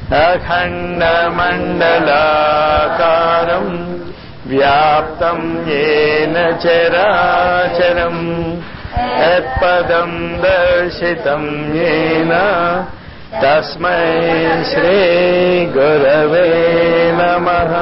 अखण्डमण्डलाकारम् व्याप्तम् येन चराचरम् यत्पदम् दर्शितम् येन तस्मै श्रीगुरवे नमः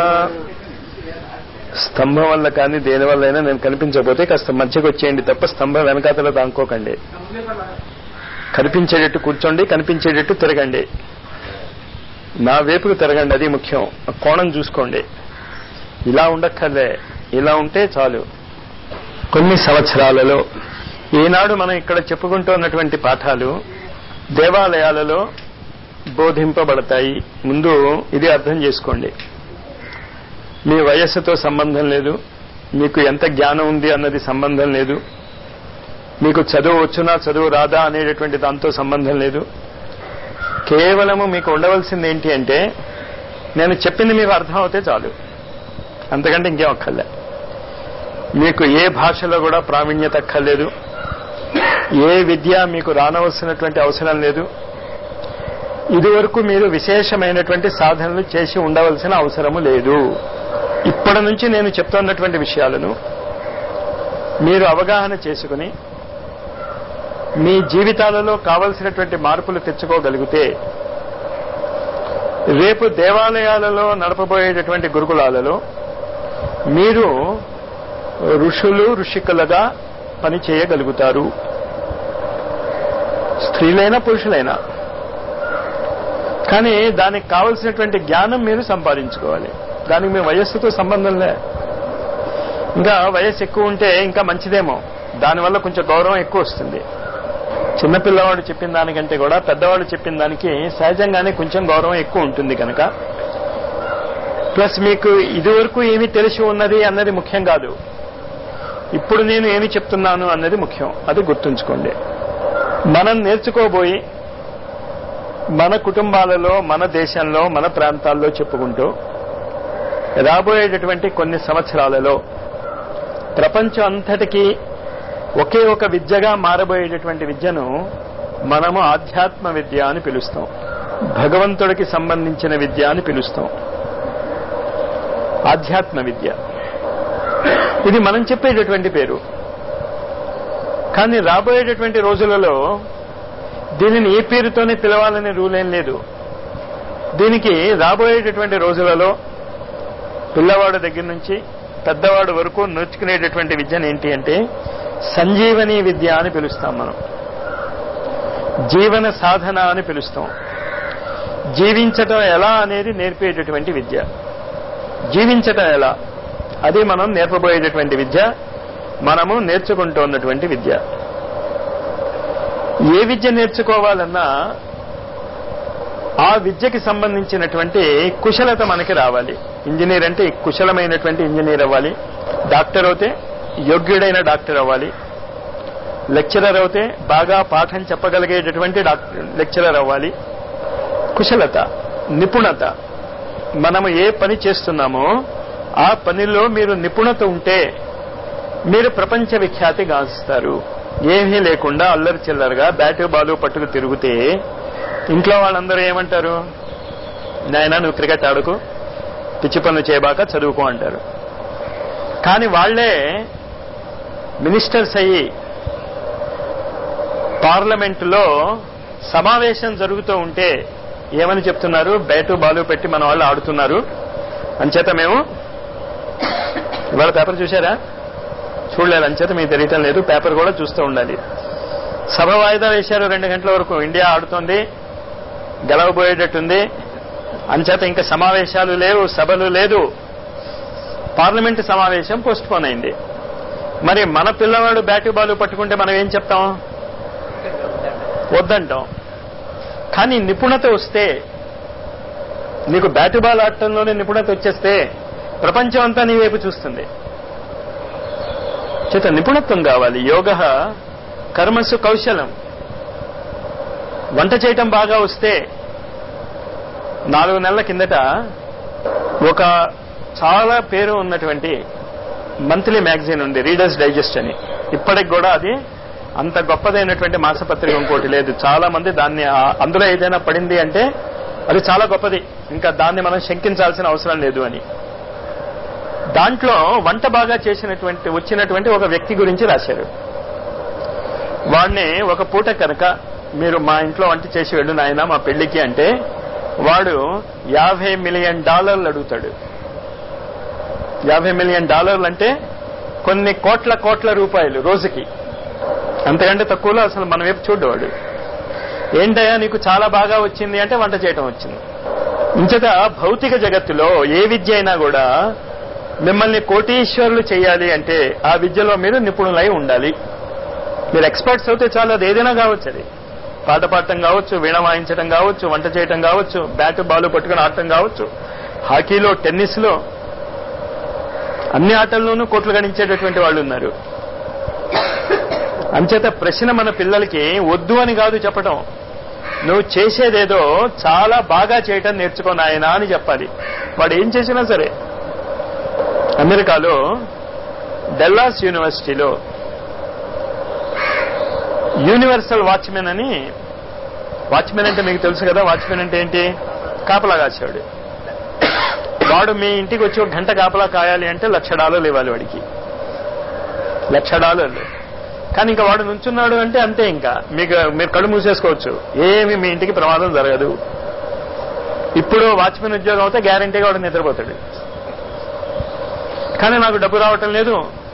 స్తంభం వల్ల కానీ దేని వల్ల అయినా నేను కనిపించకపోతే కాస్త మధ్యకి వచ్చేయండి తప్ప స్తంభం వెనకాతల దానుకోకండి కనిపించేటట్టు కూర్చోండి కనిపించేటట్టు తిరగండి నా వైపుకు తిరగండి అది ముఖ్యం ఆ కోణం చూసుకోండి ఇలా ఉండక్కర్లే ఇలా ఉంటే చాలు కొన్ని సంవత్సరాలలో ఈనాడు మనం ఇక్కడ చెప్పుకుంటున్నటువంటి పాఠాలు దేవాలయాలలో బోధింపబడతాయి ముందు ఇది అర్థం చేసుకోండి మీ వయస్సుతో సంబంధం లేదు మీకు ఎంత జ్ఞానం ఉంది అన్నది సంబంధం లేదు మీకు చదువు వచ్చునా చదువు రాదా అనేటటువంటి దాంతో సంబంధం లేదు కేవలము మీకు ఉండవలసింది ఏంటి అంటే నేను చెప్పింది మీకు అర్థం అవుతే చాలు అంతకంటే ఇంకేం అక్కర్లే మీకు ఏ భాషలో కూడా ప్రావీణ్యత అక్కర్లేదు ఏ విద్య మీకు రానవలసినటువంటి అవసరం లేదు ఇదివరకు మీరు విశేషమైనటువంటి సాధనలు చేసి ఉండవలసిన అవసరము లేదు ఇప్పటి నుంచి నేను చెప్తున్నటువంటి విషయాలను మీరు అవగాహన చేసుకుని మీ జీవితాలలో కావలసినటువంటి మార్పులు తెచ్చుకోగలిగితే రేపు దేవాలయాలలో నడపబోయేటటువంటి గురుకులాలలో మీరు ఋషులు ఋషికులుగా పని చేయగలుగుతారు స్త్రీలైనా పురుషులైనా కానీ దానికి కావలసినటువంటి జ్ఞానం మీరు సంపాదించుకోవాలి దానికి మీ వయస్సుతో సంబంధం లే ఇంకా వయస్సు ఎక్కువ ఉంటే ఇంకా మంచిదేమో దానివల్ల కొంచెం గౌరవం ఎక్కువ వస్తుంది చిన్నపిల్లవాడు చెప్పిన దానికంటే కూడా పెద్దవాడు చెప్పిన దానికి సహజంగానే కొంచెం గౌరవం ఎక్కువ ఉంటుంది కనుక ప్లస్ మీకు ఇదివరకు ఏమి తెలిసి ఉన్నది అన్నది ముఖ్యం కాదు ఇప్పుడు నేను ఏమి చెప్తున్నాను అన్నది ముఖ్యం అది గుర్తుంచుకోండి మనం నేర్చుకోబోయి మన కుటుంబాలలో మన దేశంలో మన ప్రాంతాల్లో చెప్పుకుంటూ రాబోయేటటువంటి కొన్ని సంవత్సరాలలో ప్రపంచం అంతటికీ ఒకే ఒక విద్యగా మారబోయేటటువంటి విద్యను మనము ఆధ్యాత్మ విద్య అని పిలుస్తాం భగవంతుడికి సంబంధించిన విద్య అని పిలుస్తాం ఆధ్యాత్మ విద్య ఇది మనం చెప్పేటటువంటి పేరు కానీ రాబోయేటటువంటి రోజులలో దీనిని ఏ పేరుతోనే పిలవాలనే రూల్ ఏం లేదు దీనికి రాబోయేటటువంటి రోజులలో పిల్లవాడు దగ్గర నుంచి పెద్దవాడు వరకు నేర్చుకునేటటువంటి విద్యను ఏంటి అంటే సంజీవని విద్య అని పిలుస్తాం మనం జీవన సాధన అని పిలుస్తాం జీవించటం ఎలా అనేది నేర్పేటటువంటి విద్య జీవించటం ఎలా అది మనం నేర్పబోయేటటువంటి విద్య మనము నేర్చుకుంటూ ఉన్నటువంటి విద్య ఏ విద్య నేర్చుకోవాలన్నా ఆ విద్యకి సంబంధించినటువంటి కుశలత మనకి రావాలి ఇంజనీర్ అంటే కుశలమైనటువంటి ఇంజనీర్ అవ్వాలి డాక్టర్ అవుతే యోగ్యుడైన డాక్టర్ అవ్వాలి లెక్చరర్ అవుతే బాగా పాఠం చెప్పగలిగేటటువంటి డాక్టర్ లెక్చరర్ అవ్వాలి కుశలత నిపుణత మనము ఏ పని చేస్తున్నామో ఆ పనిలో మీరు నిపుణత ఉంటే మీరు ప్రపంచ విఖ్యాతి గాంచుతారు ఏమీ లేకుండా అల్లరి చిల్లరగా బ్యాటు బాలు పట్టుకు తిరిగితే ఇంట్లో వాళ్ళందరూ ఏమంటారు నాయన నువ్వు క్రికెట్ ఆడుకు పిచ్చి పనులు చేయబాక చదువుకో అంటారు కానీ వాళ్లే మినిస్టర్స్ అయ్యి పార్లమెంటులో సమావేశం జరుగుతూ ఉంటే ఏమని చెప్తున్నారు బ్యాటు బాలు పెట్టి మన వాళ్ళు ఆడుతున్నారు అంచేత మేము ఇవాళ పేపర్ చూసారా చూడలేదు అంచేత మీకు తెలియటం లేదు పేపర్ కూడా చూస్తూ ఉండాలి సభ వాయిదా వేశారు రెండు గంటల వరకు ఇండియా ఆడుతోంది గెలవబోయేటట్టుంది అంచేత ఇంకా సమావేశాలు లేవు సభలు లేదు పార్లమెంటు సమావేశం పోస్ట్ పోన్ అయింది మరి మన పిల్లవాడు బ్యాటు బాలు పట్టుకుంటే మనం ఏం చెప్తాం వద్దంటాం కానీ నిపుణత వస్తే నీకు బ్యాటు బాల్ ఆడటంలోనే నిపుణత వచ్చేస్తే ప్రపంచం అంతా నీ వైపు చూస్తుంది చేత నిపుణత్వం కావాలి యోగ కర్మసు కౌశలం వంట చేయటం బాగా వస్తే నాలుగు నెలల కిందట ఒక చాలా పేరు ఉన్నటువంటి మంత్లీ మ్యాగజైన్ ఉంది రీడర్స్ డైజెస్ట్ అని ఇప్పటికి కూడా అది అంత గొప్పదైనటువంటి మాసపత్రిక ఇంకోటి లేదు చాలా మంది దాన్ని ఆ- అందులో ఏదైనా పడింది అంటే అది చాలా గొప్పది ఇంకా దాన్ని మనం శంకించాల్సిన అవసరం లేదు అని దాంట్లో వంట బాగా చేసినటువంటి వచ్చినటువంటి ఒక వ్యక్తి గురించి రాశారు వాడిని ఒక పూట కనుక మీరు మా ఇంట్లో వంట చేసి వెళ్ళు నాయన మా పెళ్లికి అంటే వాడు యాభై మిలియన్ డాలర్లు అడుగుతాడు యాభై మిలియన్ డాలర్లు అంటే కొన్ని కోట్ల కోట్ల రూపాయలు రోజుకి అంతకంటే తక్కువలో అసలు మన వైపు చూడవాడు ఏంటయ్యా నీకు చాలా బాగా వచ్చింది అంటే వంట చేయటం వచ్చింది ఇంచట భౌతిక జగత్తులో ఏ విద్య అయినా కూడా మిమ్మల్ని కోటీశ్వరులు చేయాలి అంటే ఆ విద్యలో మీరు నిపుణులై ఉండాలి మీరు ఎక్స్పర్ట్స్ అవుతే చాలు అది ఏదైనా కావచ్చు అది పాట పాడటం కావచ్చు వీణ వాయించడం కావచ్చు వంట చేయటం కావచ్చు బ్యాట్ బాల్ పట్టుకుని ఆడటం కావచ్చు హాకీలో టెన్నిస్ లో అన్ని ఆటల్లోనూ కోట్లు గణించేటటువంటి వాళ్ళు ఉన్నారు అంచేత ప్రశ్న మన పిల్లలకి వద్దు అని కాదు చెప్పటం నువ్వు చేసేదేదో చాలా బాగా చేయటం నేర్చుకో నాయనా అని చెప్పాలి వాడు ఏం చేసినా సరే అమెరికాలో డెల్లాస్ యూనివర్సిటీలో యూనివర్సల్ వాచ్మెన్ అని వాచ్మెన్ అంటే మీకు తెలుసు కదా వాచ్మెన్ అంటే ఏంటి కాపలా కాసేవాడు వాడు మీ ఇంటికి వచ్చి ఒక గంట కాపలా కాయాలి అంటే లక్ష డాలర్లు ఇవ్వాలి వాడికి లక్ష డాలర్లు కానీ ఇంకా వాడు నుంచున్నాడు అంటే అంతే ఇంకా మీకు మీరు కళ్ళు మూసేసుకోవచ్చు ఏమి మీ ఇంటికి ప్రమాదం జరగదు ఇప్పుడు వాచ్మెన్ ఉద్యోగం అయితే గ్యారంటీగా వాడు నిద్రపోతాడు కానీ నాకు డబ్బు రావటం లేదు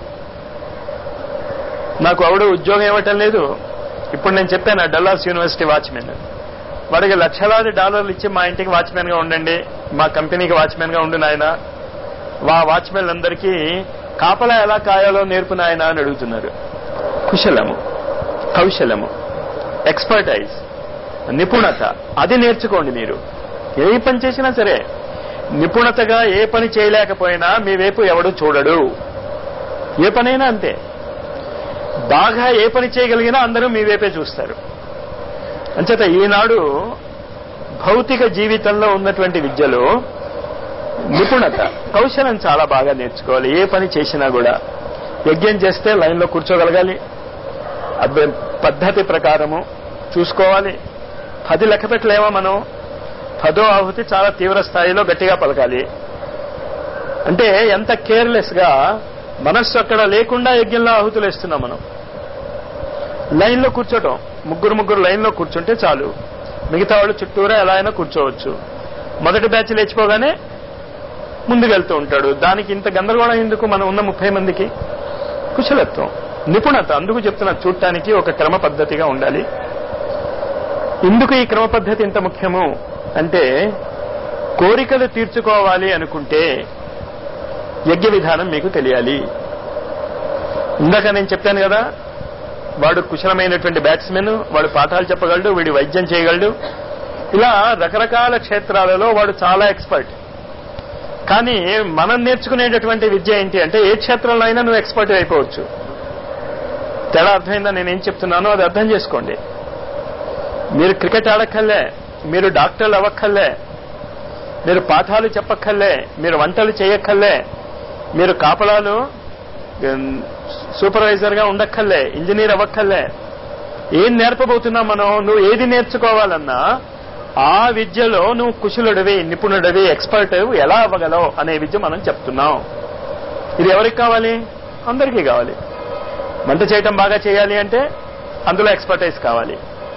నాకు ఆవిడ ఉద్యోగం ఇవ్వటం లేదు ఇప్పుడు నేను చెప్పాను డల్లాస్ యూనివర్సిటీ వాచ్మెన్ వాడికి లక్షలాది డాలర్లు ఇచ్చి మా ఇంటికి వాచ్మెన్ గా ఉండండి మా కంపెనీకి వాచ్మెన్ గా ఉండు నాయన వా వాచ్మెన్ అందరికీ కాపలా ఎలా కాయాలో నేర్పు నాయన అని అడుగుతున్నారు కుశలము కౌశలము ఎక్స్పర్టైజ్ నిపుణత అది నేర్చుకోండి మీరు ఏ పని చేసినా సరే నిపుణతగా ఏ పని చేయలేకపోయినా మీ వైపు ఎవడు చూడడు ఏ పనైనా అంతే బాగా ఏ పని చేయగలిగినా అందరూ మీ వైపే చూస్తారు అంచేత ఈనాడు భౌతిక జీవితంలో ఉన్నటువంటి విద్యలో నిపుణత కౌశలం చాలా బాగా నేర్చుకోవాలి ఏ పని చేసినా కూడా యజ్ఞం చేస్తే లైన్లో కూర్చోగలగాలి అబ్బే పద్ధతి ప్రకారము చూసుకోవాలి పది లెక్క పెట్టలేమో మనం పదో ఆహుతి చాలా తీవ్ర స్థాయిలో గట్టిగా పలకాలి అంటే ఎంత కేర్లెస్ గా మనస్సు అక్కడ లేకుండా యజ్ఞంలో ఆహుతులు వేస్తున్నాం మనం లైన్లో కూర్చోటం ముగ్గురు ముగ్గురు లైన్లో కూర్చుంటే చాలు మిగతా వాళ్ళు చుట్టూరా ఎలా అయినా కూర్చోవచ్చు మొదటి బ్యాచ్ లేచిపోగానే ముందుకెళ్తూ ఉంటాడు దానికి ఇంత గందరగోళం ఎందుకు మనం ఉన్న ముప్పై మందికి కుశలత్వం నిపుణత అందుకు చెప్తున్నా చూడటానికి ఒక క్రమ పద్ధతిగా ఉండాలి ఎందుకు ఈ క్రమ పద్ధతి ఇంత ముఖ్యము అంటే కోరికలు తీర్చుకోవాలి అనుకుంటే యజ్ఞ విధానం మీకు తెలియాలి ఇందాక నేను చెప్పాను కదా వాడు కుశలమైనటువంటి బ్యాట్స్మెన్ వాడు పాఠాలు చెప్పగలడు వీడి వైద్యం చేయగలడు ఇలా రకరకాల క్షేత్రాలలో వాడు చాలా ఎక్స్పర్ట్ కానీ మనం నేర్చుకునేటటువంటి విద్య ఏంటి అంటే ఏ క్షేత్రంలో అయినా నువ్వు ఎక్స్పర్ట్ అయిపోవచ్చు తేడా అర్థమైందా నేనేం చెప్తున్నానో అది అర్థం చేసుకోండి మీరు క్రికెట్ ఆడక్కర్లే మీరు డాక్టర్లు అవ్వక్కర్లే మీరు పాఠాలు చెప్పక్కర్లే మీరు వంటలు చేయక్కర్లే మీరు కాపలాలు సూపర్వైజర్ గా ఉండక్కర్లే ఇంజనీర్ అవ్వక్కర్లే ఏం నేర్పబోతున్నాం మనం నువ్వు ఏది నేర్చుకోవాలన్నా ఆ విద్యలో నువ్వు కుశలుడివి నిపుణుడివి ఎక్స్పర్ట్ ఎలా అవ్వగలవు అనే విద్య మనం చెప్తున్నాం ఇది ఎవరికి కావాలి అందరికీ కావాలి వంట చేయటం బాగా చేయాలి అంటే అందులో ఎక్స్పర్టైజ్ కావాలి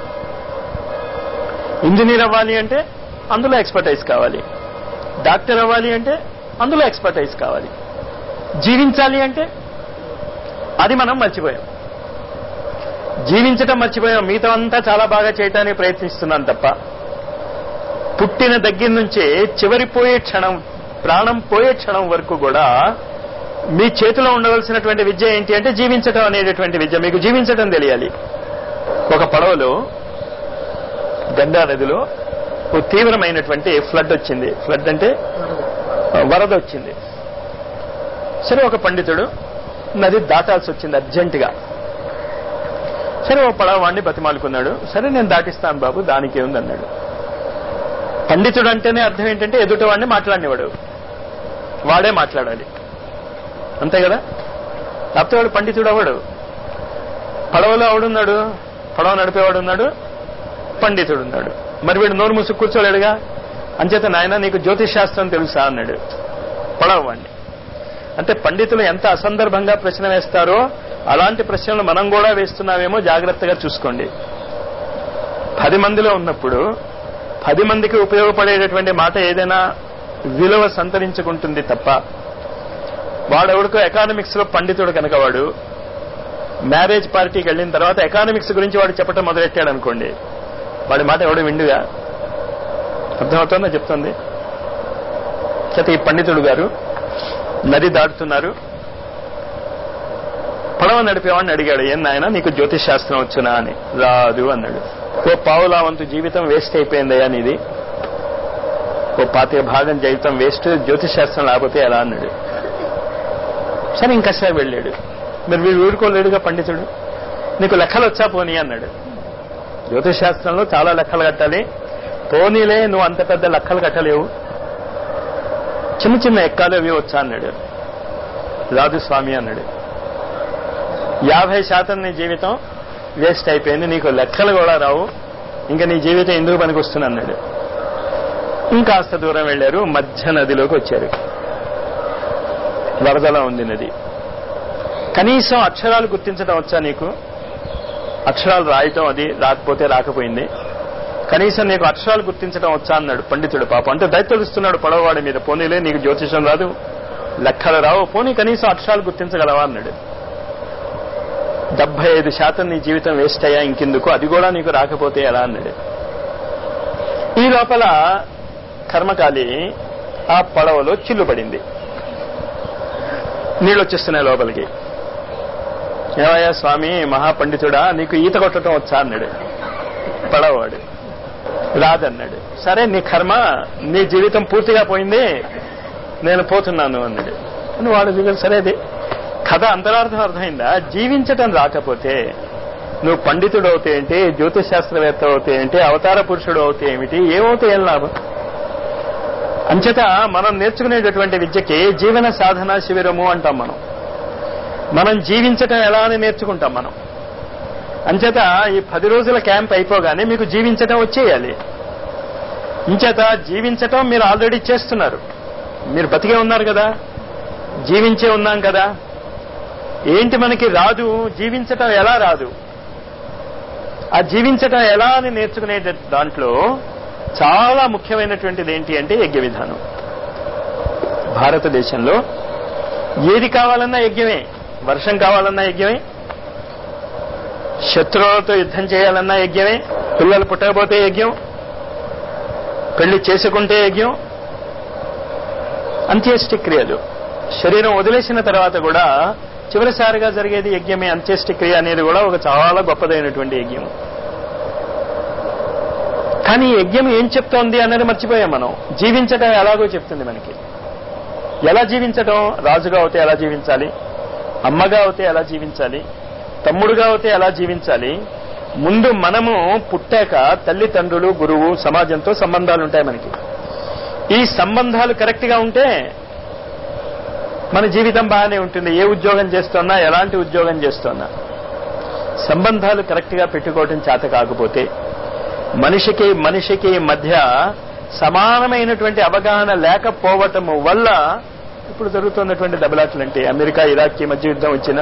ఇంజనీర్ అవ్వాలి అంటే అందులో ఎక్స్పర్టైజ్ కావాలి డాక్టర్ అవ్వాలి అంటే అందులో ఎక్స్పర్టైజ్ కావాలి జీవించాలి అంటే అది మనం మర్చిపోయాం జీవించటం మర్చిపోయాం మిగతా అంతా చాలా బాగా చేయటానికి ప్రయత్నిస్తున్నాం తప్ప పుట్టిన దగ్గర నుంచే చివరిపోయే క్షణం ప్రాణం పోయే క్షణం వరకు కూడా మీ చేతిలో ఉండవలసినటువంటి విద్య ఏంటి అంటే జీవించటం అనేటటువంటి విద్య మీకు జీవించటం తెలియాలి ఒక పడవలో గంగా నదిలో ఓ తీవ్రమైనటువంటి ఫ్లడ్ వచ్చింది ఫ్లడ్ అంటే వరద వచ్చింది సరే ఒక పండితుడు నది దాటాల్సి వచ్చింది అర్జెంటుగా సరే ఓ పడవ వాడిని బతిమాలుకున్నాడు సరే నేను దాటిస్తాను బాబు దానికి ఏముంది అన్నాడు పండితుడు అంటేనే అర్థం ఏంటంటే ఎదుటి వాడిని మాట్లాడినవాడు వాడే మాట్లాడాలి అంతే కదా లేకపోతే వాడు పండితుడు అవడు పడవలో ఎవడున్నాడు పడవ నడిపేవాడు ఉన్నాడు పండితుడు ఉన్నాడు మరి వీడు నోరు మూసుకు కూర్చోలేడుగా అంచేత నాయన నీకు జ్యోతిష్ శాస్త్రం తెలుసా అన్నాడు పడవండి అంటే పండితులు ఎంత అసందర్భంగా ప్రశ్న వేస్తారో అలాంటి ప్రశ్నలు మనం కూడా వేస్తున్నామేమో జాగ్రత్తగా చూసుకోండి పది మందిలో ఉన్నప్పుడు పది మందికి ఉపయోగపడేటటువంటి మాట ఏదైనా విలువ సంతరించుకుంటుంది తప్ప వాడెవడికో ఎకానమిక్స్ లో పండితుడు కనుక వాడు మ్యారేజ్ పార్టీకి వెళ్ళిన తర్వాత ఎకానమిక్స్ గురించి వాడు చెప్పడం మొదలెట్టాడు అనుకోండి వాడి మాట ఎవడు విండుగా అర్థమవుతుందో చెప్తుంది చేత ఈ పండితుడు గారు నది దాటుతున్నారు పడవ నడిపేవాడిని అడిగాడు ఏం నాయన నీకు జ్యోతిష్ శాస్త్రం వచ్చునా అని రాదు అన్నాడు ఓ పావులా వంతు జీవితం వేస్ట్ అయిపోయిందయ్యా నీది ఓ పాతిక భాగం జీవితం వేస్ట్ జ్యోతిష్ శాస్త్రం లేకపోతే ఎలా అన్నాడు సరే ఇంకసే వెళ్ళాడు మరి వీడు ఊరుకోలేడుగా పండితుడు నీకు లెక్కలు వచ్చా పోనీ అన్నాడు జ్యోతిష్ శాస్త్రంలో చాలా లెక్కలు కట్టాలి పోనీలే నువ్వు అంత పెద్ద లెక్కలు కట్టలేవు చిన్న చిన్న ఎక్కాలు అవి వచ్చా అన్నాడు రాదు స్వామి అన్నాడు యాభై శాతం నీ జీవితం వేస్ట్ అయిపోయింది నీకు లెక్కలు కూడా రావు ఇంకా నీ జీవితం ఎందుకు పనికొస్తుంది అన్నాడు ఇంకాస్త దూరం వెళ్లారు మధ్య నదిలోకి వచ్చారు వరదలా ఉంది నది కనీసం అక్షరాలు గుర్తించడం వచ్చా నీకు అక్షరాలు రాయటం అది రాకపోతే రాకపోయింది కనీసం నీకు అక్షరాలు గుర్తించడం వచ్చా అన్నాడు పండితుడు పాపం అంటే దయతలుస్తున్నాడు పడవవాడి మీద పోనీలే నీకు జ్యోతిషం రాదు లెక్కలు రావు పోనీ కనీసం అక్షరాలు గుర్తించగలవా అన్నాడు డెబ్బై ఐదు శాతం నీ జీవితం వేస్ట్ అయ్యా ఇంకెందుకు అది కూడా నీకు రాకపోతే ఎలా అన్నాడు ఈ లోపల కర్మకాలి ఆ పడవలో చిల్లు పడింది నీళ్ళు వచ్చేస్తున్నాయి లోపలికి ఏమయ్యా స్వామి మహాపండితుడా నీకు ఈత కొట్టడం వచ్చా అన్నాడు పడవవాడు రాదన్నాడు సరే నీ కర్మ నీ జీవితం పూర్తిగా పోయింది నేను పోతున్నాను అన్నాడు అని వాడు దిగదు సరే అది కథ అంతరార్థం అర్థమైందా జీవించటం రాకపోతే నువ్వు పండితుడు అవుతే ఏంటి జ్యోతిష్ శాస్త్రవేత్త అవుతే ఏంటి అవతార పురుషుడు అవుతే ఏమిటి ఏమవుతే ఏం లాభం అంచేత మనం నేర్చుకునేటటువంటి విద్యకి జీవన సాధన శిబిరము అంటాం మనం మనం జీవించటం ఎలా అని నేర్చుకుంటాం మనం అంచేత ఈ పది రోజుల క్యాంప్ అయిపోగానే మీకు జీవించటం వచ్చేయాలి ఇంచేత జీవించటం మీరు ఆల్రెడీ చేస్తున్నారు మీరు బతికే ఉన్నారు కదా జీవించే ఉన్నాం కదా ఏంటి మనకి రాదు జీవించటం ఎలా రాదు ఆ జీవించటం ఎలా అని నేర్చుకునే దాంట్లో చాలా ముఖ్యమైనటువంటిది ఏంటి అంటే యజ్ఞ విధానం భారతదేశంలో ఏది కావాలన్నా యజ్ఞమే వర్షం కావాలన్నా యజ్ఞమే శత్రువులతో యుద్ధం చేయాలన్నా యజ్ఞమే పిల్లలు పుట్టకపోతే యజ్ఞం పెళ్లి చేసుకుంటే యజ్ఞం అంత్యేష్టి క్రియలు శరీరం వదిలేసిన తర్వాత కూడా చివరిసారిగా జరిగేది యజ్ఞమే అంత్యేష్టి క్రియ అనేది కూడా ఒక చాలా గొప్పదైనటువంటి యజ్ఞం కానీ ఈ యజ్ఞం ఏం చెప్తోంది అన్నది మర్చిపోయాం మనం జీవించటం ఎలాగో చెప్తుంది మనకి ఎలా జీవించటం రాజుగా అవుతే ఎలా జీవించాలి అమ్మగా అవుతే ఎలా జీవించాలి తమ్ముడుగా అవుతే ఎలా జీవించాలి ముందు మనము పుట్టాక తల్లిదండ్రులు గురువు సమాజంతో సంబంధాలు ఉంటాయి మనకి ఈ సంబంధాలు కరెక్ట్ గా ఉంటే మన జీవితం బాగానే ఉంటుంది ఏ ఉద్యోగం చేస్తున్నా ఎలాంటి ఉద్యోగం చేస్తున్నా సంబంధాలు కరెక్ట్ గా పెట్టుకోవటం చేత కాకపోతే మనిషికి మనిషికి మధ్య సమానమైనటువంటి అవగాహన లేకపోవటము వల్ల ఇప్పుడు జరుగుతున్నటువంటి దెబ్బలాటలంటే అమెరికా ఇరాక్కి మధ్య యుద్ధం వచ్చిన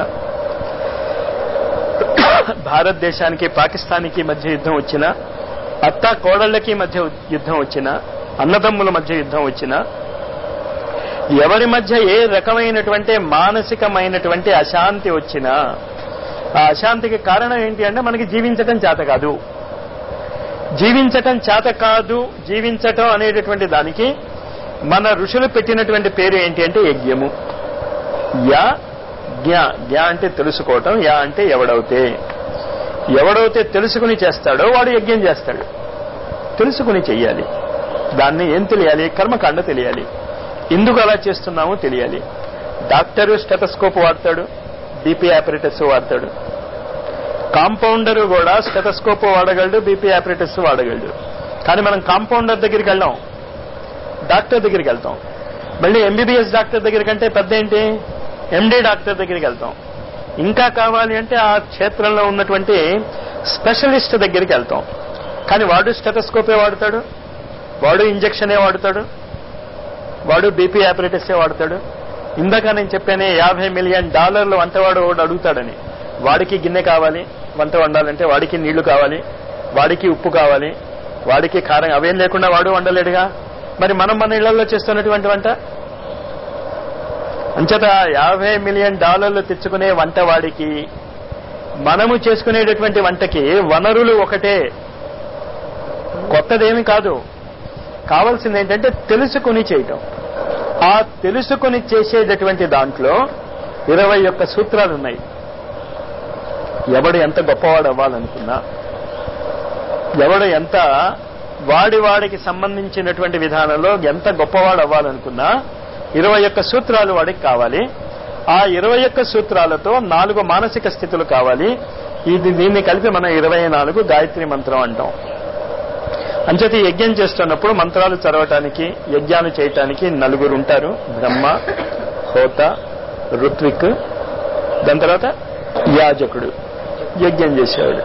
భారతదేశానికి పాకిస్తాన్కి మధ్య యుద్ధం వచ్చిన అత్త కోడళ్లకి మధ్య యుద్ధం వచ్చిన అన్నదమ్ముల మధ్య యుద్ధం వచ్చిన ఎవరి మధ్య ఏ రకమైనటువంటి మానసికమైనటువంటి అశాంతి వచ్చినా ఆ అశాంతికి కారణం ఏంటి అంటే మనకి జీవించటం చేత కాదు జీవించటం చేత కాదు జీవించటం అనేటటువంటి దానికి మన ఋషులు పెట్టినటువంటి పేరు ఏంటి అంటే యజ్ఞము యా జ్ఞ జ్ఞ అంటే తెలుసుకోవటం యా అంటే ఎవడవుతే ఎవడవుతే తెలుసుకుని చేస్తాడో వాడు యజ్ఞం చేస్తాడు తెలుసుకుని చెయ్యాలి దాన్ని ఏం తెలియాలి కర్మకాండ తెలియాలి ఎందుకు అలా చేస్తున్నామో తెలియాలి డాక్టరు స్టెటస్కోప్ వాడతాడు బీపీ ఆపరేటర్స్ వాడతాడు కాంపౌండర్ కూడా స్టెటస్కోప్ వాడగలడు బీపీ ఆపరేటర్స్ వాడగలడు కానీ మనం కాంపౌండర్ దగ్గరికి వెళ్ళాం డాక్టర్ దగ్గరికి వెళ్తాం మళ్ళీ ఎంబీబీఎస్ డాక్టర్ దగ్గర కంటే పెద్ద ఏంటి ఎండి డాక్టర్ దగ్గరికి వెళ్తాం ఇంకా కావాలి అంటే ఆ క్షేత్రంలో ఉన్నటువంటి స్పెషలిస్ట్ దగ్గరికి వెళ్తాం కానీ వాడు స్టెటస్కోపే వాడతాడు వాడు ఇంజక్షనే వాడతాడు వాడు బీపీ ఆపరేటర్సే వాడతాడు ఇందాక నేను చెప్పానే యాభై మిలియన్ డాలర్లు వంటవాడు వాడు అడుగుతాడని వాడికి గిన్నె కావాలి వంట వండాలంటే వాడికి నీళ్లు కావాలి వాడికి ఉప్పు కావాలి వాడికి కారం అవేం లేకుండా వాడు వండలేడుగా మరి మనం మన ఇళ్లలో చేస్తున్నటువంటి వంట అంచేత యాభై మిలియన్ డాలర్లు తెచ్చుకునే వంట వాడికి మనము చేసుకునేటటువంటి వంటకి వనరులు ఒకటే కొత్తదేమి కాదు కావాల్సింది ఏంటంటే తెలుసుకుని చేయటం ఆ తెలుసుకుని చేసేటటువంటి దాంట్లో ఇరవై ఒక్క సూత్రాలు ఉన్నాయి ఎవడు ఎంత గొప్పవాడు అవ్వాలనుకున్నా ఎవడు ఎంత వాడి వాడికి సంబంధించినటువంటి విధానంలో ఎంత గొప్పవాడు అవ్వాలనుకున్నా ఇరవై ఒక్క సూత్రాలు వాడికి కావాలి ఆ ఇరవై ఒక్క సూత్రాలతో నాలుగు మానసిక స్థితులు కావాలి ఇది దీన్ని కలిపి మనం ఇరవై నాలుగు గాయత్రి మంత్రం అంటాం అంచేత ఈ యజ్ఞం చేస్తున్నప్పుడు మంత్రాలు చదవటానికి యజ్ఞాలు చేయటానికి నలుగురు ఉంటారు బ్రహ్మ హోత ఋత్విక్ దాని తర్వాత యాజకుడు యజ్ఞం చేసేవాడు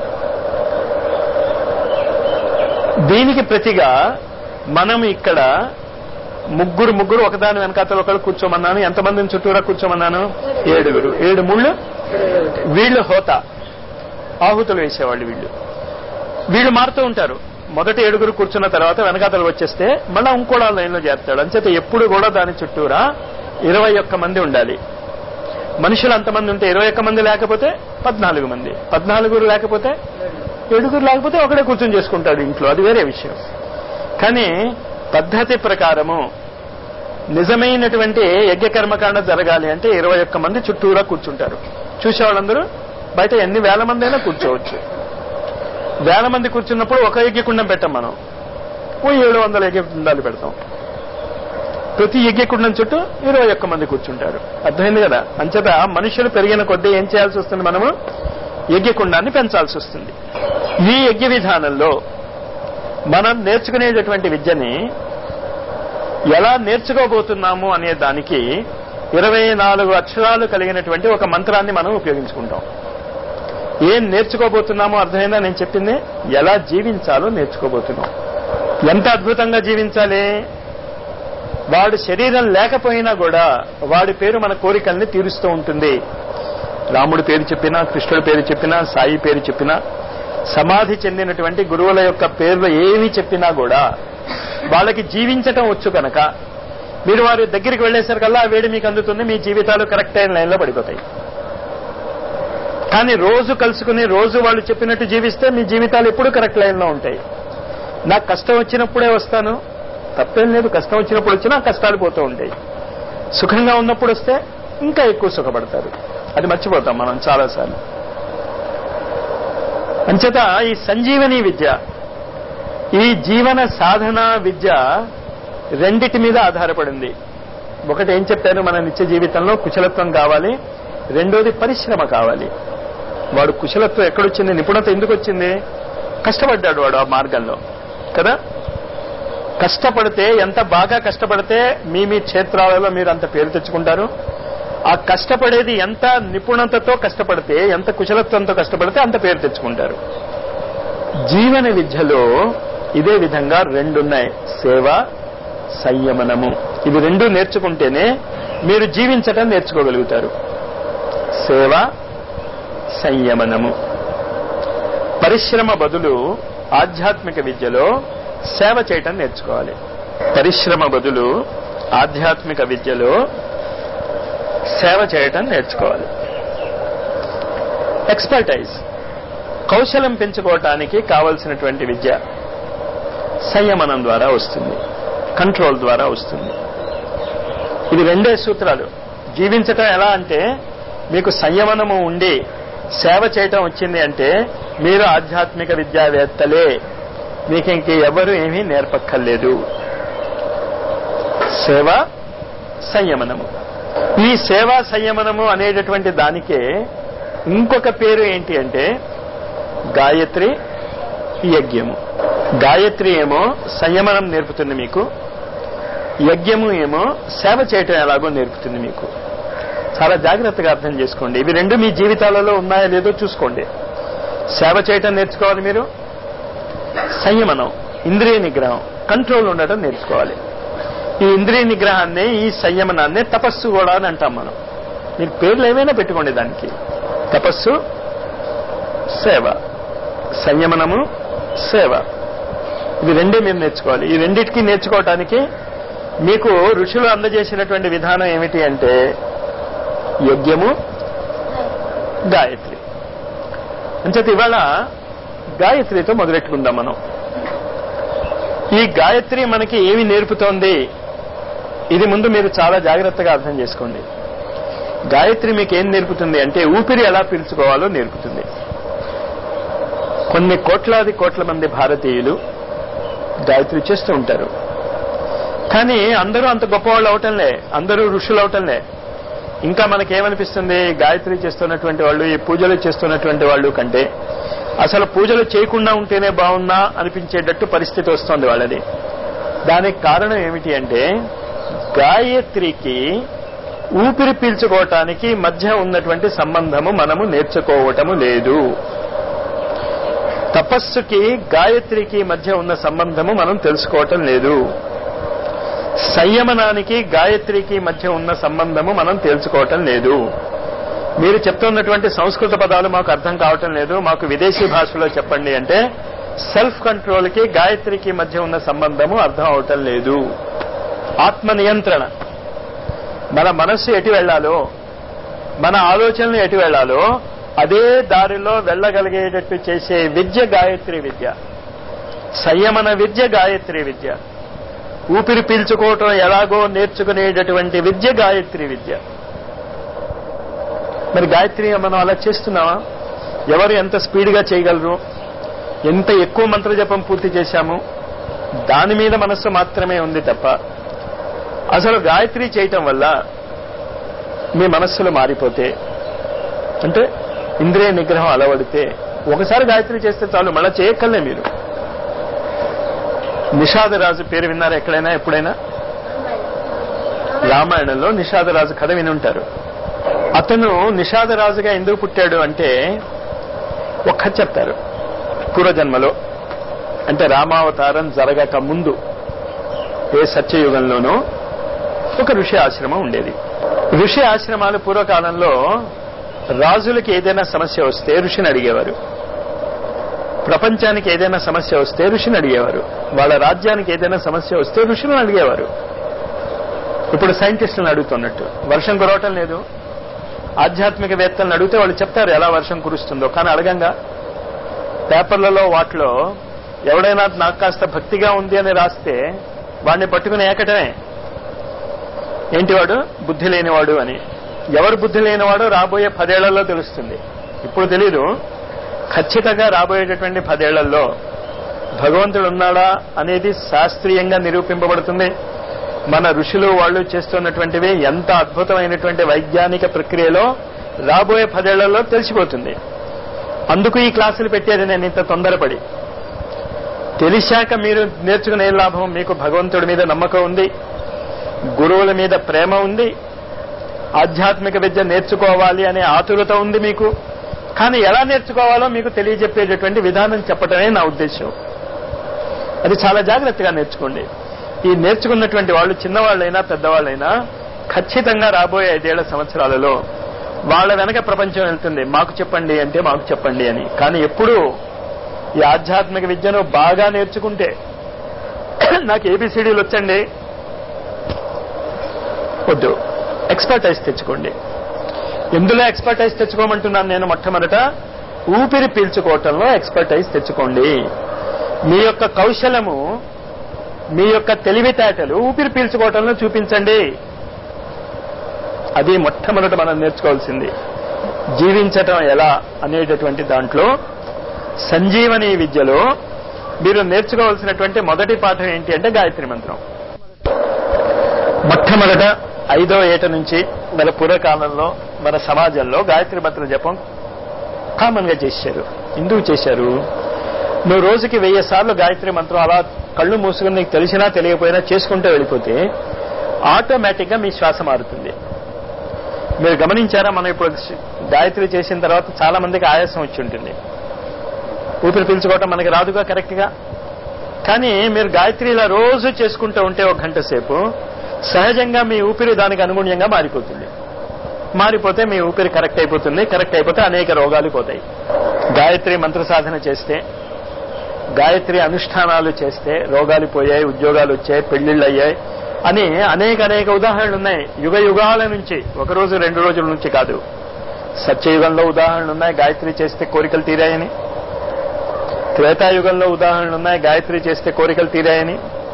దీనికి ప్రతిగా మనం ఇక్కడ ముగ్గురు ముగ్గురు ఒకదాని వెనకాతలు ఒకళ్ళు కూర్చోమన్నాను ఎంతమందిని చుట్టూరా కూర్చోమన్నాను ఏడుగురు ఏడు ముళ్ళు వీళ్ళు హోత ఆహుతులు వేసేవాళ్ళు వీళ్ళు వీళ్ళు మారుతూ ఉంటారు మొదటి ఏడుగురు కూర్చున్న తర్వాత వెనకాతలు వచ్చేస్తే మళ్ళా ఇంకోడా లైన్ లో చేస్తాడు అంచేత ఎప్పుడు కూడా దాని చుట్టూరా ఇరవై ఒక్క మంది ఉండాలి మనుషులు అంతమంది ఉంటే ఇరవై ఒక్క మంది లేకపోతే పద్నాలుగు మంది పద్నాలుగురు లేకపోతే ఏడుగురు లేకపోతే ఒకడే కూర్చొని చేసుకుంటాడు ఇంట్లో అది వేరే విషయం కానీ పద్ధతి ప్రకారము నిజమైనటువంటి యజ్ఞ కర్మకాండ జరగాలి అంటే ఇరవై ఒక్క మంది చుట్టూరా కూర్చుంటారు చూసేవాళ్ళందరూ బయట ఎన్ని వేల మంది అయినా కూర్చోవచ్చు వేల మంది కూర్చున్నప్పుడు ఒక యజ్ఞకుండం పెట్టం మనం ఓ ఏడు వందల యజ్ఞకుండాలు పెడతాం ప్రతి యజ్ఞకుండం చుట్టూ ఇరవై ఒక్క మంది కూర్చుంటారు అర్థమైంది కదా అంచేత మనుషులు పెరిగిన కొద్దీ ఏం చేయాల్సి వస్తుంది మనము యజ్ఞకుండాన్ని పెంచాల్సి వస్తుంది ఈ యజ్ఞ విధానంలో మనం నేర్చుకునేటటువంటి విద్యని ఎలా నేర్చుకోబోతున్నాము అనే దానికి ఇరవై నాలుగు అక్షరాలు కలిగినటువంటి ఒక మంత్రాన్ని మనం ఉపయోగించుకుంటాం ఏం నేర్చుకోబోతున్నామో అర్థమైందా నేను చెప్పింది ఎలా జీవించాలో నేర్చుకోబోతున్నాం ఎంత అద్భుతంగా జీవించాలి వాడు శరీరం లేకపోయినా కూడా వాడి పేరు మన కోరికల్ని తీరుస్తూ ఉంటుంది రాముడి పేరు చెప్పినా కృష్ణుడి పేరు చెప్పినా సాయి పేరు చెప్పినా సమాధి చెందినటువంటి గురువుల యొక్క పేర్లు ఏవి చెప్పినా కూడా వాళ్ళకి జీవించటం వచ్చు కనుక మీరు వారి దగ్గరికి వెళ్లేసరికల్లా ఆ వేడి మీకు అందుతుంది మీ జీవితాలు కరెక్ట్ అయిన లైన్లో పడిపోతాయి కానీ రోజు కలుసుకుని రోజు వాళ్ళు చెప్పినట్టు జీవిస్తే మీ జీవితాలు ఎప్పుడు కరెక్ట్ లైన్లో ఉంటాయి నాకు కష్టం వచ్చినప్పుడే వస్తాను తప్పేం లేదు కష్టం వచ్చినప్పుడు వచ్చినా కష్టాలు పోతూ ఉంటాయి సుఖంగా ఉన్నప్పుడు వస్తే ఇంకా ఎక్కువ సుఖపడతారు అది మర్చిపోతాం మనం చాలాసార్లు అంచేత ఈ సంజీవని విద్య ఈ జీవన సాధన విద్య రెండిటి మీద ఆధారపడింది ఒకటి ఏం చెప్పారు మన నిత్య జీవితంలో కుశలత్వం కావాలి రెండోది పరిశ్రమ కావాలి వాడు కుశలత్వం ఎక్కడొచ్చింది నిపుణత ఎందుకు వచ్చింది కష్టపడ్డాడు వాడు ఆ మార్గంలో కదా కష్టపడితే ఎంత బాగా కష్టపడితే మీ మీ క్షేత్రాలలో మీరు అంత పేరు తెచ్చుకుంటారు ఆ కష్టపడేది ఎంత నిపుణతతో కష్టపడితే ఎంత కుశలత్వంతో కష్టపడితే అంత పేరు తెచ్చుకుంటారు జీవన విద్యలో ఇదే విధంగా రెండున్నాయి సేవ సంయమనము ఇవి రెండు నేర్చుకుంటేనే మీరు జీవించటం నేర్చుకోగలుగుతారు సేవ సంయమనము పరిశ్రమ బదులు ఆధ్యాత్మిక విద్యలో సేవ చేయటం నేర్చుకోవాలి పరిశ్రమ బదులు ఆధ్యాత్మిక విద్యలో సేవ చేయటం నేర్చుకోవాలి ఎక్స్పర్టైజ్ కౌశలం పెంచుకోవటానికి కావలసినటువంటి విద్య సంయమనం ద్వారా వస్తుంది కంట్రోల్ ద్వారా వస్తుంది ఇది రెండే సూత్రాలు జీవించటం ఎలా అంటే మీకు సంయమనము ఉండి సేవ చేయటం వచ్చింది అంటే మీరు ఆధ్యాత్మిక విద్యావేత్తలే మీకు ఇంక ఎవరు ఏమీ నేర్పక్కర్లేదు సేవ సంయమనము ఈ సేవా సంయమనము అనేటటువంటి దానికే ఇంకొక పేరు ఏంటి అంటే గాయత్రి యజ్ఞము గాయత్రి ఏమో సంయమనం నేర్పుతుంది మీకు యజ్ఞము ఏమో సేవ చేయటం ఎలాగో నేర్పుతుంది మీకు చాలా జాగ్రత్తగా అర్థం చేసుకోండి ఇవి రెండు మీ జీవితాలలో ఉన్నాయో లేదో చూసుకోండి సేవ చేయటం నేర్చుకోవాలి మీరు సంయమనం ఇంద్రియ నిగ్రహం కంట్రోల్ ఉండటం నేర్చుకోవాలి ఈ ఇంద్రియ నిగ్రహాన్ని ఈ సంయమనాన్ని తపస్సు కూడా అని అంటాం మనం మీరు పేర్లు ఏమైనా పెట్టుకోండి దానికి తపస్సు సేవ సంయమనము సేవ ఇవి రెండే మీరు నేర్చుకోవాలి ఈ రెండింటికి నేర్చుకోవటానికి మీకు ఋషులు అందజేసినటువంటి విధానం ఏమిటి అంటే యజ్ఞము గాయత్రి అంచేత ఇవాళ గాయత్రితో మొదలెట్టుకుందాం మనం ఈ గాయత్రి మనకి ఏమి నేర్పుతోంది ఇది ముందు మీరు చాలా జాగ్రత్తగా అర్థం చేసుకోండి గాయత్రి మీకు ఏం నేర్పుతుంది అంటే ఊపిరి ఎలా పీల్చుకోవాలో నేర్పుతుంది కొన్ని కోట్లాది కోట్ల మంది భారతీయులు గాయత్రి చేస్తూ ఉంటారు కానీ అందరూ అంత గొప్పవాళ్ళు అవటంలే అందరూ ఋషులు అవటంలే ఇంకా మనకేమనిపిస్తుంది గాయత్రి చేస్తున్నటువంటి వాళ్ళు ఈ పూజలు చేస్తున్నటువంటి వాళ్ళు కంటే అసలు పూజలు చేయకుండా ఉంటేనే బాగున్నా అనిపించేటట్టు పరిస్థితి వస్తుంది వాళ్ళది దానికి కారణం ఏమిటి అంటే గాయత్రికి ఊపిరి పీల్చుకోవటానికి మధ్య ఉన్నటువంటి సంబంధము మనము నేర్చుకోవటము లేదు తపస్సుకి గాయత్రికి మధ్య ఉన్న సంబంధము మనం తెలుసుకోవటం లేదు సంయమనానికి గాయత్రికి మధ్య ఉన్న సంబంధము మనం తెలుసుకోవటం లేదు మీరు చెప్తున్నటువంటి సంస్కృత పదాలు మాకు అర్థం కావటం లేదు మాకు విదేశీ భాషలో చెప్పండి అంటే సెల్ఫ్ కంట్రోల్ కి గాయత్రికి మధ్య ఉన్న సంబంధము అర్థం అవటం లేదు ఆత్మ నియంత్రణ మన మనస్సు ఎటు వెళ్లాలో మన ఆలోచనలు ఎటు వెళ్లాలో అదే దారిలో వెళ్ళగలిగేటట్టు చేసే విద్య గాయత్రి విద్య సంయమన విద్య గాయత్రి విద్య ఊపిరి పీల్చుకోవటం ఎలాగో నేర్చుకునేటటువంటి విద్య గాయత్రి విద్య మరి గాయత్రి మనం అలా చేస్తున్నావా ఎవరు ఎంత స్పీడ్గా చేయగలరు ఎంత ఎక్కువ మంత్ర జపం పూర్తి చేశాము దాని మీద మనస్సు మాత్రమే ఉంది తప్ప అసలు గాయత్రి చేయటం వల్ల మీ మనస్సులు మారిపోతే అంటే ఇంద్రియ నిగ్రహం అలవడితే ఒకసారి గాయత్రి చేస్తే చాలు మళ్ళా చేయక్కర్లే మీరు నిషాదరాజు పేరు విన్నారా ఎక్కడైనా ఎప్పుడైనా రామాయణంలో నిషాదరాజు కథ విని ఉంటారు అతను నిషాదరాజుగా ఎందుకు పుట్టాడు అంటే ఒక్క చెప్తారు పూర్వజన్మలో అంటే రామావతారం జరగక ముందు ఏ సత్యయుగంలోనూ ఒక ఋషి ఆశ్రమం ఉండేది ఋషి ఆశ్రమాలు పూర్వకాలంలో రాజులకి ఏదైనా సమస్య వస్తే ఋషిని అడిగేవారు ప్రపంచానికి ఏదైనా సమస్య వస్తే ఋషిని అడిగేవారు వాళ్ళ రాజ్యానికి ఏదైనా సమస్య వస్తే ఋషులను అడిగేవారు ఇప్పుడు సైంటిస్టులను అడుగుతున్నట్టు వర్షం కురవటం లేదు ఆధ్యాత్మిక వేత్తలను అడిగితే వాళ్ళు చెప్తారు ఎలా వర్షం కురుస్తుందో కానీ అడగంగా పేపర్లలో వాటిలో ఎవడైనా నాకు కాస్త భక్తిగా ఉంది అని రాస్తే వాడిని పట్టుకుని ఏకటమే ఏంటి వాడు బుద్ధి లేనివాడు అని ఎవరు బుద్ధి లేనివాడో రాబోయే పదేళ్లలో తెలుస్తుంది ఇప్పుడు తెలీదు ఖచ్చితంగా రాబోయేటటువంటి పదేళ్లలో భగవంతుడు ఉన్నాడా అనేది శాస్త్రీయంగా నిరూపింపబడుతుంది మన ఋషులు వాళ్ళు చేస్తున్నటువంటివి ఎంత అద్భుతమైనటువంటి వైజ్ఞానిక ప్రక్రియలో రాబోయే పదేళ్లలో తెలిసిపోతుంది అందుకు ఈ క్లాసులు పెట్టేది నేను ఇంత తొందరపడి తెలిసాక మీరు నేర్చుకునే లాభం మీకు భగవంతుడి మీద నమ్మకం ఉంది గురువుల మీద ప్రేమ ఉంది ఆధ్యాత్మిక విద్య నేర్చుకోవాలి అనే ఆతురత ఉంది మీకు కానీ ఎలా నేర్చుకోవాలో మీకు తెలియజెప్పేటటువంటి విధానం చెప్పటమే నా ఉద్దేశం అది చాలా జాగ్రత్తగా నేర్చుకోండి ఈ నేర్చుకున్నటువంటి వాళ్ళు చిన్నవాళ్ళైనా పెద్దవాళ్ళైనా ఖచ్చితంగా రాబోయే ఐదేళ్ల సంవత్సరాలలో వాళ్ళ వెనక ప్రపంచం వెళ్తుంది మాకు చెప్పండి అంటే మాకు చెప్పండి అని కానీ ఎప్పుడూ ఈ ఆధ్యాత్మిక విద్యను బాగా నేర్చుకుంటే నాకు ఏబిసిడీలు వచ్చండి వద్దు ఎక్స్పర్టైజ్ తెచ్చుకోండి ఎందులో ఎక్స్పర్టైజ్ తెచ్చుకోమంటున్నాను నేను మొట్టమొదట ఊపిరి పీల్చుకోవటంలో ఎక్స్పర్టైజ్ తెచ్చుకోండి మీ యొక్క కౌశలము మీ యొక్క తెలివితేటలు ఊపిరి పీల్చుకోవటంలో చూపించండి అది మొట్టమొదట మనం నేర్చుకోవాల్సింది జీవించటం ఎలా అనేటటువంటి దాంట్లో సంజీవని విద్యలో మీరు నేర్చుకోవాల్సినటువంటి మొదటి పాఠం ఏంటి అంటే గాయత్రి మంత్రం మొట్టమొదట ఐదో ఏట నుంచి మన పూర్వకాలంలో మన సమాజంలో గాయత్రి మంత్ర జపం కామన్ గా చేశారు ఎందుకు చేశారు నువ్వు రోజుకి వెయ్యి సార్లు గాయత్రి మంత్రం అలా కళ్ళు మూసుకుని నీకు తెలిసినా తెలియకపోయినా చేసుకుంటూ వెళ్ళిపోతే ఆటోమేటిక్ గా మీ శ్వాస మారుతుంది మీరు గమనించారా మనం ఇప్పుడు గాయత్రి చేసిన తర్వాత చాలా మందికి ఆయాసం వచ్చి ఉంటుంది ఊపిరి పీల్చుకోవటం మనకి రాదుగా కరెక్ట్ గా కానీ మీరు గాయత్రి ఇలా రోజు చేసుకుంటూ ఉంటే ఒక గంట సేపు సహజంగా మీ ఊపిరి దానికి అనుగుణ్యంగా మారిపోతుంది మారిపోతే మీ ఊపిరి కరెక్ట్ అయిపోతుంది కరెక్ట్ అయిపోతే అనేక రోగాలు పోతాయి గాయత్రి మంత్ర సాధన చేస్తే గాయత్రి అనుష్ఠానాలు చేస్తే రోగాలు పోయాయి ఉద్యోగాలు వచ్చాయి పెళ్లిళ్ళు అయ్యాయి అని అనేక అనేక ఉదాహరణలు ఉన్నాయి యుగ యుగాల నుంచి ఒక రోజు రెండు రోజుల నుంచి కాదు సత్యయుగంలో ఉదాహరణలు ఉన్నాయి గాయత్రి చేస్తే కోరికలు తీరాయని త్రేతాయుగంలో ఉదాహరణలు ఉన్నాయి గాయత్రి చేస్తే కోరికలు తీరాయని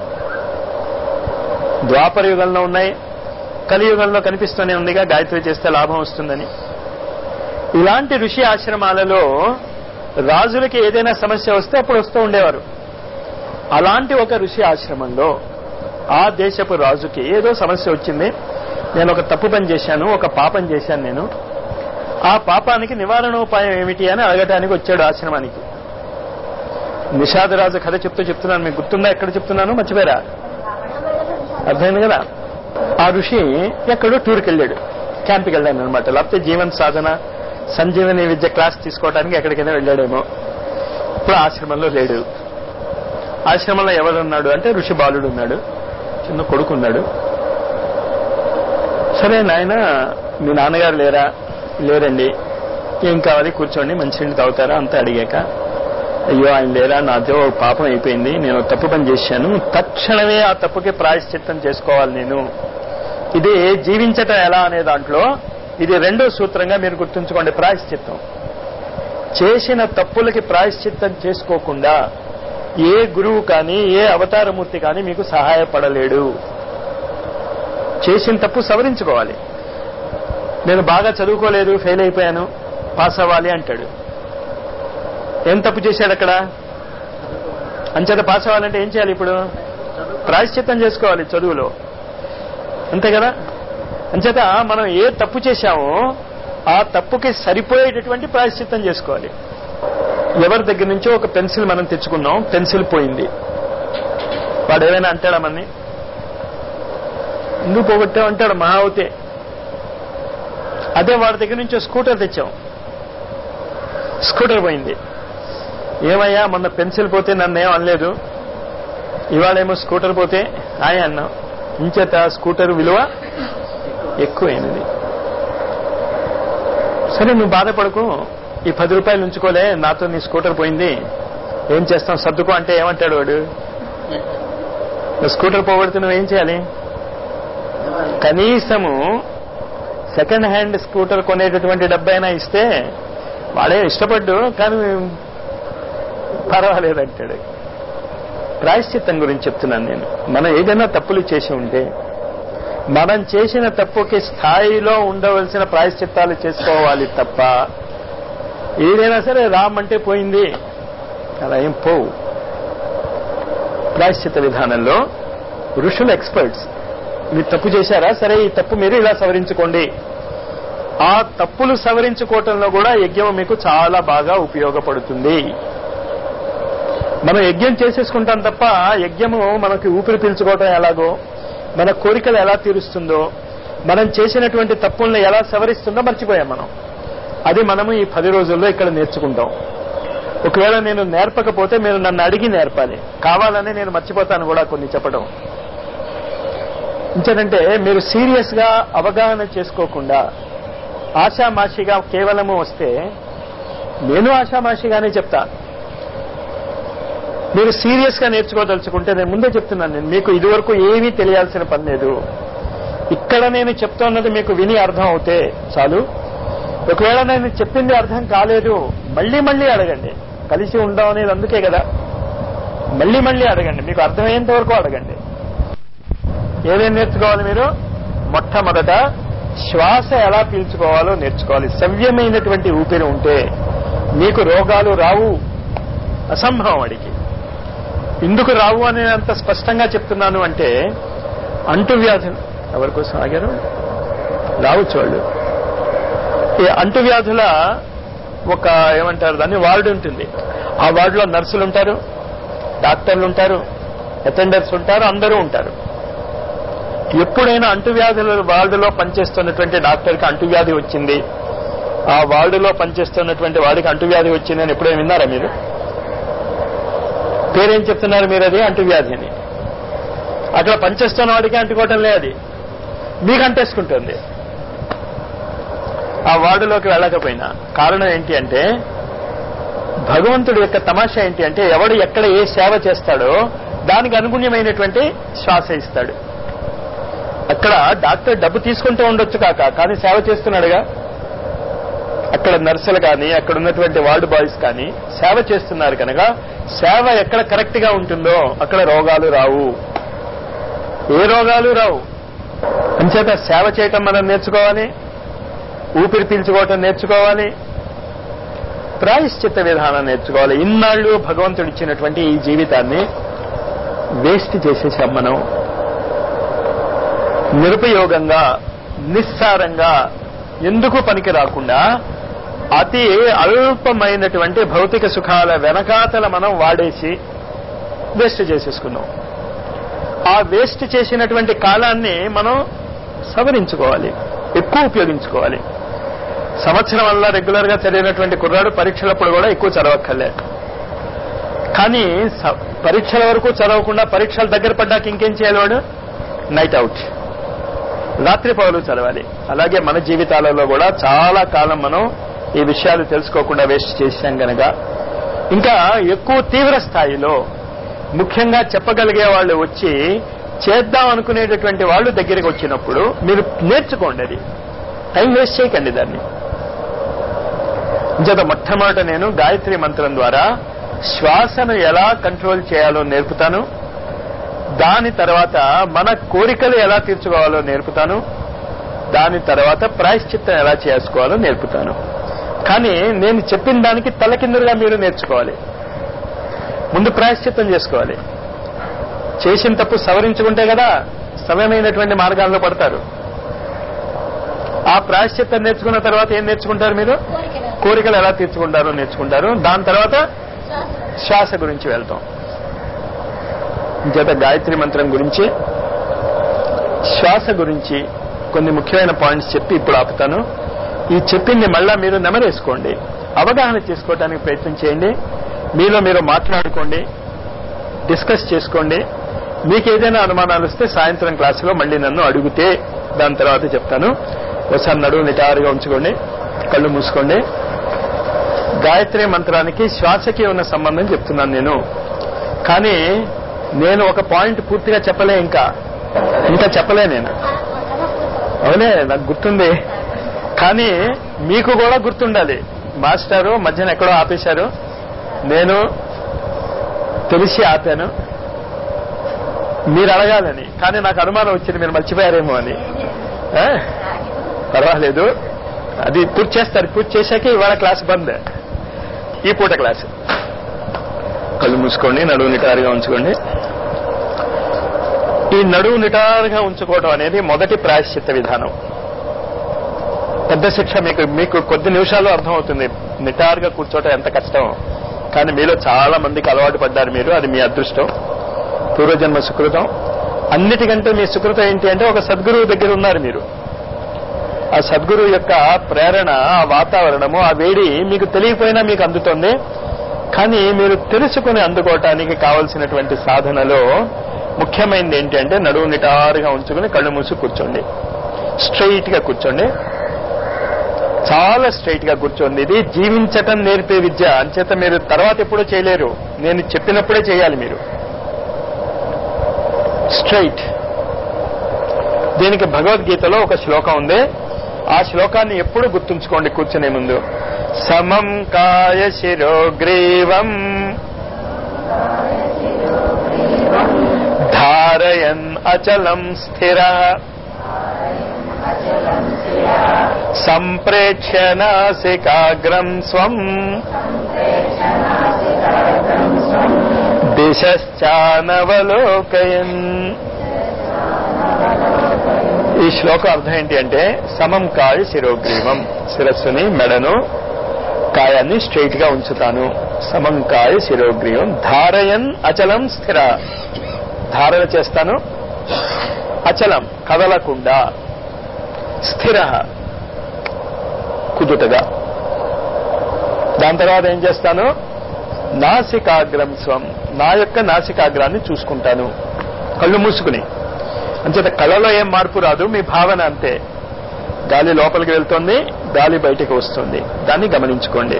ద్వాపర యుగంలో ఉన్నాయి కలియుగంలో కనిపిస్తూనే ఉందిగా గాయత్రి చేస్తే లాభం వస్తుందని ఇలాంటి ఋషి ఆశ్రమాలలో రాజులకి ఏదైనా సమస్య వస్తే అప్పుడు వస్తూ ఉండేవారు అలాంటి ఒక ఋషి ఆశ్రమంలో ఆ దేశపు రాజుకి ఏదో సమస్య వచ్చింది నేను ఒక తప్పు పని చేశాను ఒక పాపం చేశాను నేను ఆ పాపానికి నివారణోపాయం ఏమిటి అని అడగటానికి వచ్చాడు ఆశ్రమానికి నిషాదరాజు కథ చెప్తూ చెప్తున్నాను మీకు గుర్తుందా ఎక్కడ చెప్తున్నాను మర్చిపోయారా అర్థమైంది కదా ఆ ఋషి ఎక్కడో టూర్కి వెళ్ళాడు క్యాంప్కి వెళ్ళాను అనమాట లేకపోతే జీవన్ సాధన సంజీవని విద్య క్లాస్ తీసుకోవడానికి ఎక్కడికైనా వెళ్ళాడేమో ఇప్పుడు ఆశ్రమంలో లేడు ఆశ్రమంలో ఎవరున్నాడు అంటే ఋషి బాలుడు ఉన్నాడు చిన్న కొడుకు ఉన్నాడు సరే నాయన మీ నాన్నగారు లేరా లేరండి ఏం కావాలి కూర్చోండి మంచినీళ్ళు తాగుతారా అంతా అడిగాక అయ్యో ఆయన లేరా నాతో ఒక పాపం అయిపోయింది నేను తప్పు పని చేశాను తక్షణమే ఆ తప్పుకి ప్రాయశ్చిత్తం చేసుకోవాలి నేను ఇది జీవించటం ఎలా అనే దాంట్లో ఇది రెండో సూత్రంగా మీరు గుర్తుంచుకోండి ప్రాయశ్చిత్తం చేసిన తప్పులకి ప్రాయశ్చిత్తం చేసుకోకుండా ఏ గురువు కానీ ఏ అవతారమూర్తి కానీ మీకు సహాయపడలేడు చేసిన తప్పు సవరించుకోవాలి నేను బాగా చదువుకోలేదు ఫెయిల్ అయిపోయాను పాస్ అవ్వాలి అంటాడు ఏం తప్పు చేశాడు అక్కడ అంచేత పాస్ అవ్వాలంటే ఏం చేయాలి ఇప్పుడు ప్రాయశ్చిత్తం చేసుకోవాలి చదువులో అంతే కదా అంచేత మనం ఏ తప్పు చేశామో ఆ తప్పుకి సరిపోయేటటువంటి ప్రాయశ్చిత్తం చేసుకోవాలి ఎవరి దగ్గర నుంచో ఒక పెన్సిల్ మనం తెచ్చుకున్నాం పెన్సిల్ పోయింది వాడు ఏమైనా అంటాడా మన్ని ఎందుకు పోగొట్టావు అంటాడు మహా అవుతే అదే వాడి దగ్గర నుంచి స్కూటర్ తెచ్చాం స్కూటర్ పోయింది ఏమయ్యా మొన్న పెన్సిల్ పోతే నన్ను ఏం అనలేదు ఇవాళేమో స్కూటర్ పోతే హాయ్ అన్నాం ఇంచేత స్కూటర్ విలువ ఎక్కువైనది సరే నువ్వు బాధపడకు ఈ పది రూపాయలు ఉంచుకోలే నాతో నీ స్కూటర్ పోయింది ఏం చేస్తాం సర్దుకో అంటే ఏమంటాడు వాడు స్కూటర్ పోగొడితే నువ్వేం చేయాలి కనీసము సెకండ్ హ్యాండ్ స్కూటర్ కొనేటటువంటి డబ్బైనా ఇస్తే వాడే ఇష్టపడ్డు కానీ పర్వాలేదంటాడు ప్రాయశ్చిత్తం గురించి చెప్తున్నాను నేను మనం ఏదైనా తప్పులు చేసి ఉంటే మనం చేసిన తప్పుకి స్థాయిలో ఉండవలసిన ప్రాయశ్చిత్తాలు చేసుకోవాలి తప్ప ఏదైనా సరే రామ్ అంటే పోయింది అలా ఏం పోవు ప్రాయశ్చిత్త విధానంలో ఋషులు ఎక్స్పర్ట్స్ మీరు తప్పు చేశారా సరే ఈ తప్పు మీరు ఇలా సవరించుకోండి ఆ తప్పులు సవరించుకోవటంలో కూడా యజ్ఞం మీకు చాలా బాగా ఉపయోగపడుతుంది మనం యజ్ఞం చేసేసుకుంటాం తప్ప యజ్ఞము మనకి ఊపిరి పీల్చుకోవటం ఎలాగో మన కోరికలు ఎలా తీరుస్తుందో మనం చేసినటువంటి తప్పుల్ని ఎలా సవరిస్తుందో మర్చిపోయాం మనం అది మనము ఈ పది రోజుల్లో ఇక్కడ నేర్చుకుంటాం ఒకవేళ నేను నేర్పకపోతే మీరు నన్ను అడిగి నేర్పాలి కావాలని నేను మర్చిపోతాను కూడా కొన్ని చెప్పడం ఇంకేంటంటే మీరు సీరియస్ గా అవగాహన చేసుకోకుండా ఆషామాషిగా కేవలము వస్తే నేను ఆషామాషిగానే చెప్తా మీరు సీరియస్ గా నేర్చుకోదలుచుకుంటే నేను ముందే చెప్తున్నాను నేను మీకు ఇదివరకు ఏమీ తెలియాల్సిన పని లేదు ఇక్కడ నేను చెప్తున్నది మీకు విని అర్థం అవుతే చాలు ఒకవేళ నేను చెప్పింది అర్థం కాలేదు మళ్ళీ మళ్ళీ అడగండి కలిసి ఉందాం అనేది అందుకే కదా మళ్ళీ మళ్ళీ అడగండి మీకు అర్థమయ్యేంత వరకు అడగండి ఏమేం నేర్చుకోవాలి మీరు మొట్టమొదట శ్వాస ఎలా పీల్చుకోవాలో నేర్చుకోవాలి సవ్యమైనటువంటి ఊపిరి ఉంటే మీకు రోగాలు రావు అసంభవం అడిగి ఎందుకు రావు అని నేను అంత స్పష్టంగా చెప్తున్నాను అంటే అంటువ్యాధులు ఎవరి కోసం ఆగారు రావచ్చు వాళ్ళు ఈ అంటువ్యాధుల ఒక ఏమంటారు దాన్ని వార్డు ఉంటుంది ఆ వార్డులో నర్సులు ఉంటారు డాక్టర్లు ఉంటారు అటెండర్స్ ఉంటారు అందరూ ఉంటారు ఎప్పుడైనా అంటువ్యాధుల వార్డులో పనిచేస్తున్నటువంటి డాక్టర్కి అంటువ్యాధి వచ్చింది ఆ వార్డులో పనిచేస్తున్నటువంటి వాడికి అంటువ్యాధి వచ్చింది అని ఎప్పుడైనా విన్నారా మీరు పేరేం చెప్తున్నారు మీరు అది అంటువ్యాధి అని అక్కడ పనిచేస్తున్న వాడికి అంటుకోవటం లేదు అది మీకు అంటేసుకుంటుంది ఆ వార్డులోకి వెళ్ళకపోయినా కారణం ఏంటి అంటే భగవంతుడి యొక్క తమాషా ఏంటి అంటే ఎవడు ఎక్కడ ఏ సేవ చేస్తాడో దానికి అనుగుణ్యమైనటువంటి శ్వాస ఇస్తాడు అక్కడ డాక్టర్ డబ్బు తీసుకుంటూ ఉండొచ్చు కాక కానీ సేవ చేస్తున్నాడుగా అక్కడ నర్సులు కానీ అక్కడ ఉన్నటువంటి వార్డు బాయ్స్ కానీ సేవ చేస్తున్నారు కనుక సేవ ఎక్కడ కరెక్ట్ గా ఉంటుందో అక్కడ రోగాలు రావు ఏ రోగాలు రావు అంచేత సేవ చేయటం మనం నేర్చుకోవాలి ఊపిరి పీల్చుకోవటం నేర్చుకోవాలి ప్రాయశ్చిత్త విధానం నేర్చుకోవాలి ఇన్నాళ్ళు భగవంతుడు ఇచ్చినటువంటి ఈ జీవితాన్ని వేస్ట్ చేసేసాం మనం నిరుపయోగంగా నిస్సారంగా ఎందుకు పనికి రాకుండా అతి అల్పమైనటువంటి భౌతిక సుఖాల వెనకాతల మనం వాడేసి వేస్ట్ చేసేసుకున్నాం ఆ వేస్ట్ చేసినటువంటి కాలాన్ని మనం సవరించుకోవాలి ఎక్కువ ఉపయోగించుకోవాలి సంవత్సరం వల్ల రెగ్యులర్ గా చదివినటువంటి కుర్రాడు పరీక్షలప్పుడు కూడా ఎక్కువ చదవక్కర్లే కానీ స- పరీక్షల వరకు చదవకుండా పరీక్షల దగ్గర పడ్డాక ఇంకేం చేయాలి వాడు నైట్ అవుట్ రాత్రి పౌలు చదవాలి అలాగే మన జీవితాలలో కూడా చాలా కాలం మనం ఈ విషయాలు తెలుసుకోకుండా వేస్ట్ చేశాం గనక ఇంకా ఎక్కువ తీవ్ర స్థాయిలో ముఖ్యంగా చెప్పగలిగే వాళ్ళు వచ్చి చేద్దాం అనుకునేటటువంటి వాళ్ళు దగ్గరికి వచ్చినప్పుడు మీరు నేర్చుకోండి అది టైం వేస్ట్ చేయకండి దాన్ని ఇంచేత మొట్టమొదట నేను గాయత్రి మంత్రం ద్వారా శ్వాసను ఎలా కంట్రోల్ చేయాలో నేర్పుతాను దాని తర్వాత మన కోరికలు ఎలా తీర్చుకోవాలో నేర్పుతాను దాని తర్వాత ప్రాయశ్చిత్తం ఎలా చేసుకోవాలో నేర్పుతాను కానీ నేను చెప్పిన దానికి తలకిందులుగా మీరు నేర్చుకోవాలి ముందు ప్రాయశ్చిత్తం చేసుకోవాలి చేసిన తప్పు సవరించుకుంటే కదా సవ్యమైనటువంటి మార్గాల్లో పడతారు ఆ ప్రాయశ్చిత్తం నేర్చుకున్న తర్వాత ఏం నేర్చుకుంటారు మీరు కోరికలు కోరికలు ఎలా తీర్చుకుంటారో నేర్చుకుంటారు దాని తర్వాత శ్వాస శ్వాస గురించి వెళ్తాం చేత గాయత్రి మంత్రం గురించి శ్వాస గురించి కొన్ని ముఖ్యమైన పాయింట్స్ చెప్పి ఇప్పుడు ఆపుతాను ఈ చెప్పింది మళ్ళా మీరు నెమరేసుకోండి అవగాహన చేసుకోవడానికి ప్రయత్నం చేయండి మీలో మీరు మాట్లాడుకోండి డిస్కస్ చేసుకోండి మీకు ఏదైనా అనుమానాలు వస్తే సాయంత్రం క్లాసులో మళ్ళీ నన్ను అడిగితే దాని తర్వాత చెప్తాను ఒకసారి నడువు నిటారుగా ఉంచుకోండి కళ్ళు మూసుకోండి గాయత్రి మంత్రానికి శ్వాసకి ఉన్న సంబంధం చెప్తున్నాను నేను కానీ నేను ఒక పాయింట్ పూర్తిగా చెప్పలే ఇంకా ఇంకా చెప్పలే నేను అవునే నాకు గుర్తుంది కానీ మీకు కూడా గుర్తుండాలి మాస్టారు మధ్యన ఎక్కడో ఆపేశారు నేను తెలిసి ఆపాను మీరు అడగాలని కానీ నాకు అనుమానం వచ్చింది మీరు మర్చిపోయారేమో అని ఆ? పర్వాలేదు అది పూర్తి చేస్తారు పూర్తి చేశాక ఇవాళ క్లాస్ బంద్ ఈ పూట క్లాస్ కళ్ళు మూసుకోండి నడువు నిటారుగా ఉంచుకోండి ఈ నడువు నిటారుగా ఉంచుకోవడం అనేది మొదటి ప్రాయశ్చిత్త విధానం పెద్ద శిక్ష మీకు మీకు కొద్ది నిమిషాలు అర్థమవుతుంది నిటారుగా కూర్చోవటం ఎంత కష్టం కానీ మీలో చాలా మందికి అలవాటు పడ్డారు మీరు అది మీ అదృష్టం పూర్వజన్మ సుకృతం అన్నిటికంటే మీ సుకృతం ఏంటి అంటే ఒక సద్గురువు దగ్గర ఉన్నారు మీరు ఆ సద్గురువు యొక్క ప్రేరణ ఆ వాతావరణము ఆ వేడి మీకు తెలియపోయినా మీకు అందుతుంది కానీ మీరు తెలుసుకుని అందుకోవటానికి కావలసినటువంటి సాధనలో ముఖ్యమైనది ఏంటి అంటే నడువు నిటారుగా ఉంచుకుని కళ్ళు మూసి కూర్చోండి స్ట్రైట్ గా కూర్చోండి చాలా స్ట్రైట్ గా కూర్చోండి ఇది జీవించటం నేర్పే విద్య అంచేత మీరు తర్వాత ఎప్పుడూ చేయలేరు నేను చెప్పినప్పుడే చేయాలి మీరు స్ట్రైట్ దీనికి భగవద్గీతలో ఒక శ్లోకం ఉంది ఆ శ్లోకాన్ని ఎప్పుడు గుర్తుంచుకోండి కూర్చునే ముందు సమం కాయ శిరోగ్రీవం ధారయన్ అచలం స్థిర సంప్రేక్ష్య నాసికాగ్రం స్వం దిశానవలోకయన్ ఈ శ్లోకం అర్థం ఏంటి అంటే సమం కాయ శిరోగ్రీవం శిరస్సుని మెడను కాయాన్ని స్ట్రైట్ గా ఉంచుతాను సమం కాయ శిరోగ్రీవం ధారయన్ అచలం స్థిర ధారణ చేస్తాను అచలం కదలకుండా స్థిర కుదుటగా దాని తర్వాత ఏం చేస్తాను నాసికాగ్రం స్వం నా యొక్క నాసికాగ్రాన్ని చూసుకుంటాను కళ్ళు మూసుకుని అంచేత కళలో ఏం మార్పు రాదు మీ భావన అంతే గాలి లోపలికి వెళ్తుంది గాలి బయటికి వస్తుంది దాన్ని గమనించుకోండి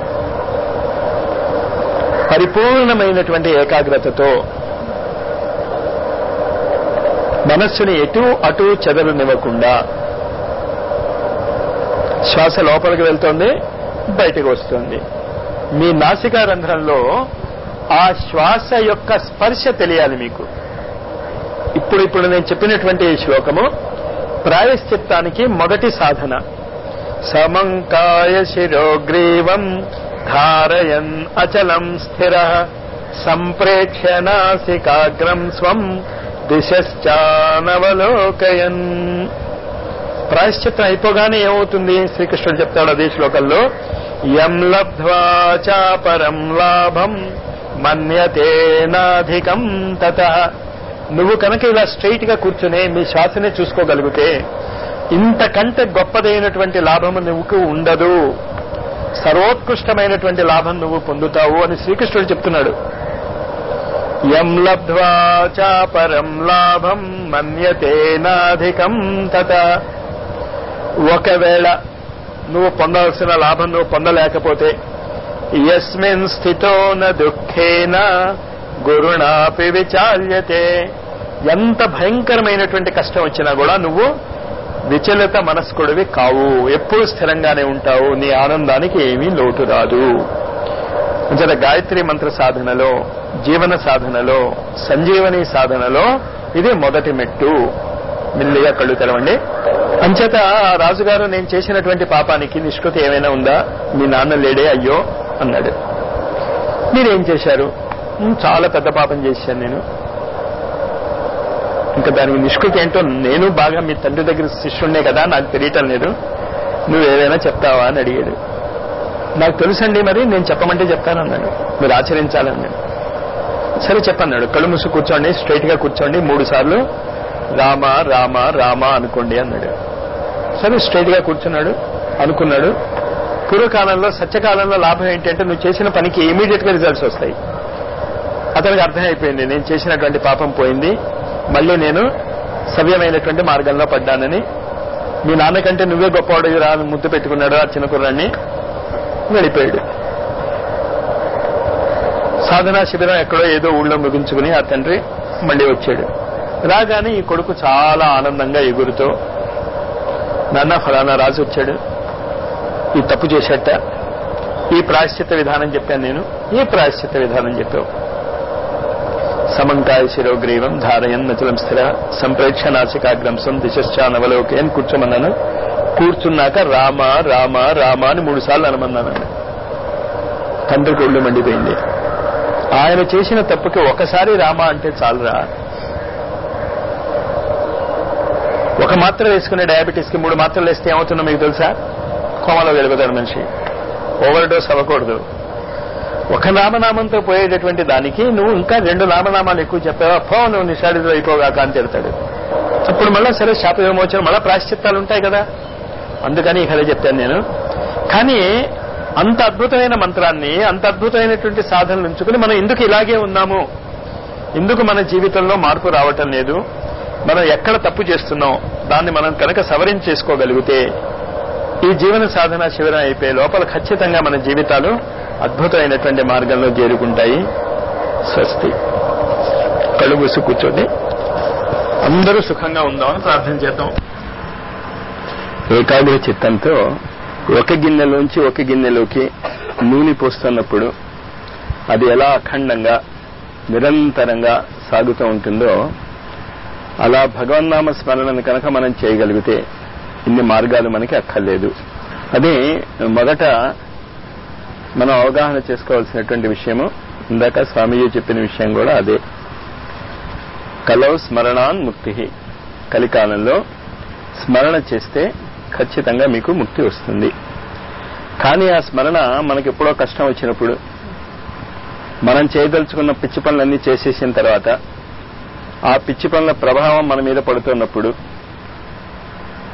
పరిపూర్ణమైనటువంటి ఏకాగ్రతతో మనస్సుని ఎటు అటు చెదరనివ్వకుండా శ్వాస లోపలికి వెళ్తుంది బయటికి వస్తుంది మీ నాసికా రంధ్రంలో ఆ శ్వాస యొక్క స్పర్శ తెలియాలి మీకు ఇప్పుడు ఇప్పుడు నేను చెప్పినటువంటి ఈ శ్లోకము ప్రాయశ్చిత్తానికి మొదటి సాధన సమంకాయ శిరోగ్రీవం ధారయన్ అచలం స్థిర సంప్రేక్ష నాసికాగ్రం స్వం దిశానవలోకయన్ ప్రాయశ్చిత్తం అయిపోగానే ఏమవుతుంది శ్రీకృష్ణుడు చెప్తాడు అదే శ్లోకంలో యం లబ్ధ్వా చాపరం లాభం మన్యతేనాధికం తత నువ్వు కనుక ఇలా స్ట్రైట్ గా కూర్చుని మీ శ్వాసనే చూసుకోగలిగితే ఇంతకంటే గొప్పదైనటువంటి లాభము నువ్వుకు ఉండదు సర్వోత్కృష్టమైనటువంటి లాభం నువ్వు పొందుతావు అని శ్రీకృష్ణుడు చెప్తున్నాడు యం లబ్ధ్వా చాపరం లాభం మన్యతేనాధికం తత ఒకవేళ నువ్వు పొందవలసిన లాభం నువ్వు పొందలేకపోతే యస్మిన్ స్థితో న దుఃఖేన గురుణాపి విచాల్యతే ఎంత భయంకరమైనటువంటి కష్టం వచ్చినా కూడా నువ్వు విచలిత మనస్కుడివి కావు ఎప్పుడు స్థిరంగానే ఉంటావు నీ ఆనందానికి ఏమీ లోటు రాదు అంచేత గాయత్రి మంత్ర సాధనలో జీవన సాధనలో సంజీవని సాధనలో ఇది మొదటి మెట్టు మెల్లిగా కళ్ళు తెరవండి అంచేత ఆ రాజుగారు నేను చేసినటువంటి పాపానికి నిష్కృతి ఏమైనా ఉందా మీ నాన్న లేడే అయ్యో అన్నాడు మీరేం చేశారు "ఉమ్, చాలా పెద్ద పాపం చేశాను నేను ఇంకా దానికి నిష్కృతి ఏంటో నేను బాగా మీ తండ్రి దగ్గర శిష్యుణ్ణే కదా నాకు తెలియటం లేదు నువ్వు ఏదైనా చెప్తావా అని అడిగాడు నాకు తెలుసండి మరి నేను చెప్పమంటే చెప్తానన్నాడు మీరు ఆచరించాలన్నాడు సరే చెప్పన్నాడు కళ్ళు మూసు కూర్చోండి స్ట్రైట్ గా కూర్చోండి మూడు సార్లు రామ రామ రామ అనుకోండి అన్నాడు సరే స్ట్రైట్ గా కూర్చున్నాడు అనుకున్నాడు పూర్వకాలంలో సత్యకాలంలో లాభం ఏంటంటే నువ్వు చేసిన పనికి ఇమీడియట్ గా రిజల్ట్స్ వస్తాయి అతనికి అర్థమైపోయింది నేను చేసినటువంటి పాపం పోయింది మళ్ళీ నేను సవ్యమైనటువంటి మార్గంలో పడ్డానని మీ నాన్నకంటే నువ్వే గొప్పవాడు రా అని ముద్దు పెట్టుకున్నాడు ఆ చిన్న కుర్రాన్ని వెళ్ళిపోయాడు సాధనా శిబిరం ఎక్కడో ఏదో ఊళ్ళో ముగించుకుని ఆ తండ్రి మళ్ళీ వచ్చాడు రాగానే ఈ కొడుకు చాలా ఆనందంగా ఎగురుతో నాన్న ఫలానా రాజు వచ్చాడు ఈ తప్పు చేసేట ఈ ప్రాయశ్చిత్త విధానం చెప్పాను నేను ఈ ప్రాయశ్చిత్త విధానం చెప్పావు సమంకాయ శిరోగ్రీవం ధారయన్ నచలం స్థిర సంప్రేక్ష నాసికాగ్రంసం దిశానవలోకయన్ కూర్చోమన్నాను కూర్చున్నాక రామ రామ రామ అని మూడు సార్లు అనమన్నాను తండ్రి కొళ్ళు మండిపోయింది ఆయన చేసిన తప్పుకి ఒకసారి రామ అంటే చాలురా ఒక మాత్ర వేసుకునే డయాబెటీస్ కి మూడు మాత్రలు వేస్తే ఏమవుతుందో మీకు తెలుసా కోమలో వెళ్ళిపోతాడు మనిషి ఓవర్ డోస్ అవ్వకూడదు ఒక నామనామంతో పోయేటటువంటి దానికి నువ్వు ఇంకా రెండు నామనామాలు ఎక్కువ చెప్పావా పో నువ్వు నిషాడితో అయిపోగాక అని తిడతాడు అప్పుడు మళ్ళా సరే శాప విమోచన మళ్ళా ప్రాశ్చిత్తాలు ఉంటాయి కదా అందుకని ఇక అదే చెప్పాను నేను కానీ అంత అద్భుతమైన మంత్రాన్ని అంత అద్భుతమైనటువంటి సాధనలు ఉంచుకుని మనం ఎందుకు ఇలాగే ఉన్నాము ఎందుకు మన జీవితంలో మార్పు రావటం లేదు మనం ఎక్కడ తప్పు చేస్తున్నాం దాన్ని మనం కనుక సవరించేసుకోగలిగితే ఈ జీవన సాధన శిబిరం అయిపోయే లోపల ఖచ్చితంగా మన జీవితాలు అద్భుతమైనటువంటి మార్గంలో చేరుకుంటాయి స్వస్తి కళ్ళు మూసి కూర్చోండి అందరూ సుఖంగా ఉందామని ప్రార్థన చేద్దాం ఏకాగ్ర చిత్తంతో ఒక గిన్నెలోంచి ఒక గిన్నెలోకి నూనె పోస్తున్నప్పుడు అది ఎలా అఖండంగా నిరంతరంగా సాగుతూ ఉంటుందో అలా భగవన్నామ స్మరణను కనుక మనం చేయగలిగితే ఇన్ని మార్గాలు మనకి అక్కర్లేదు అదే మొదట మనం అవగాహన చేసుకోవాల్సినటువంటి విషయము ఇందాక స్వామీజీ చెప్పిన విషయం కూడా అదే కలౌ స్మరణాన్ ముక్తి కలికాలంలో స్మరణ చేస్తే ఖచ్చితంగా మీకు ముక్తి వస్తుంది కానీ ఆ స్మరణ మనకి ఎప్పుడో కష్టం వచ్చినప్పుడు మనం చేయదలుచుకున్న పిచ్చి పనులన్నీ చేసేసిన తర్వాత ఆ పిచ్చి పనుల ప్రభావం మన మీద పడుతున్నప్పుడు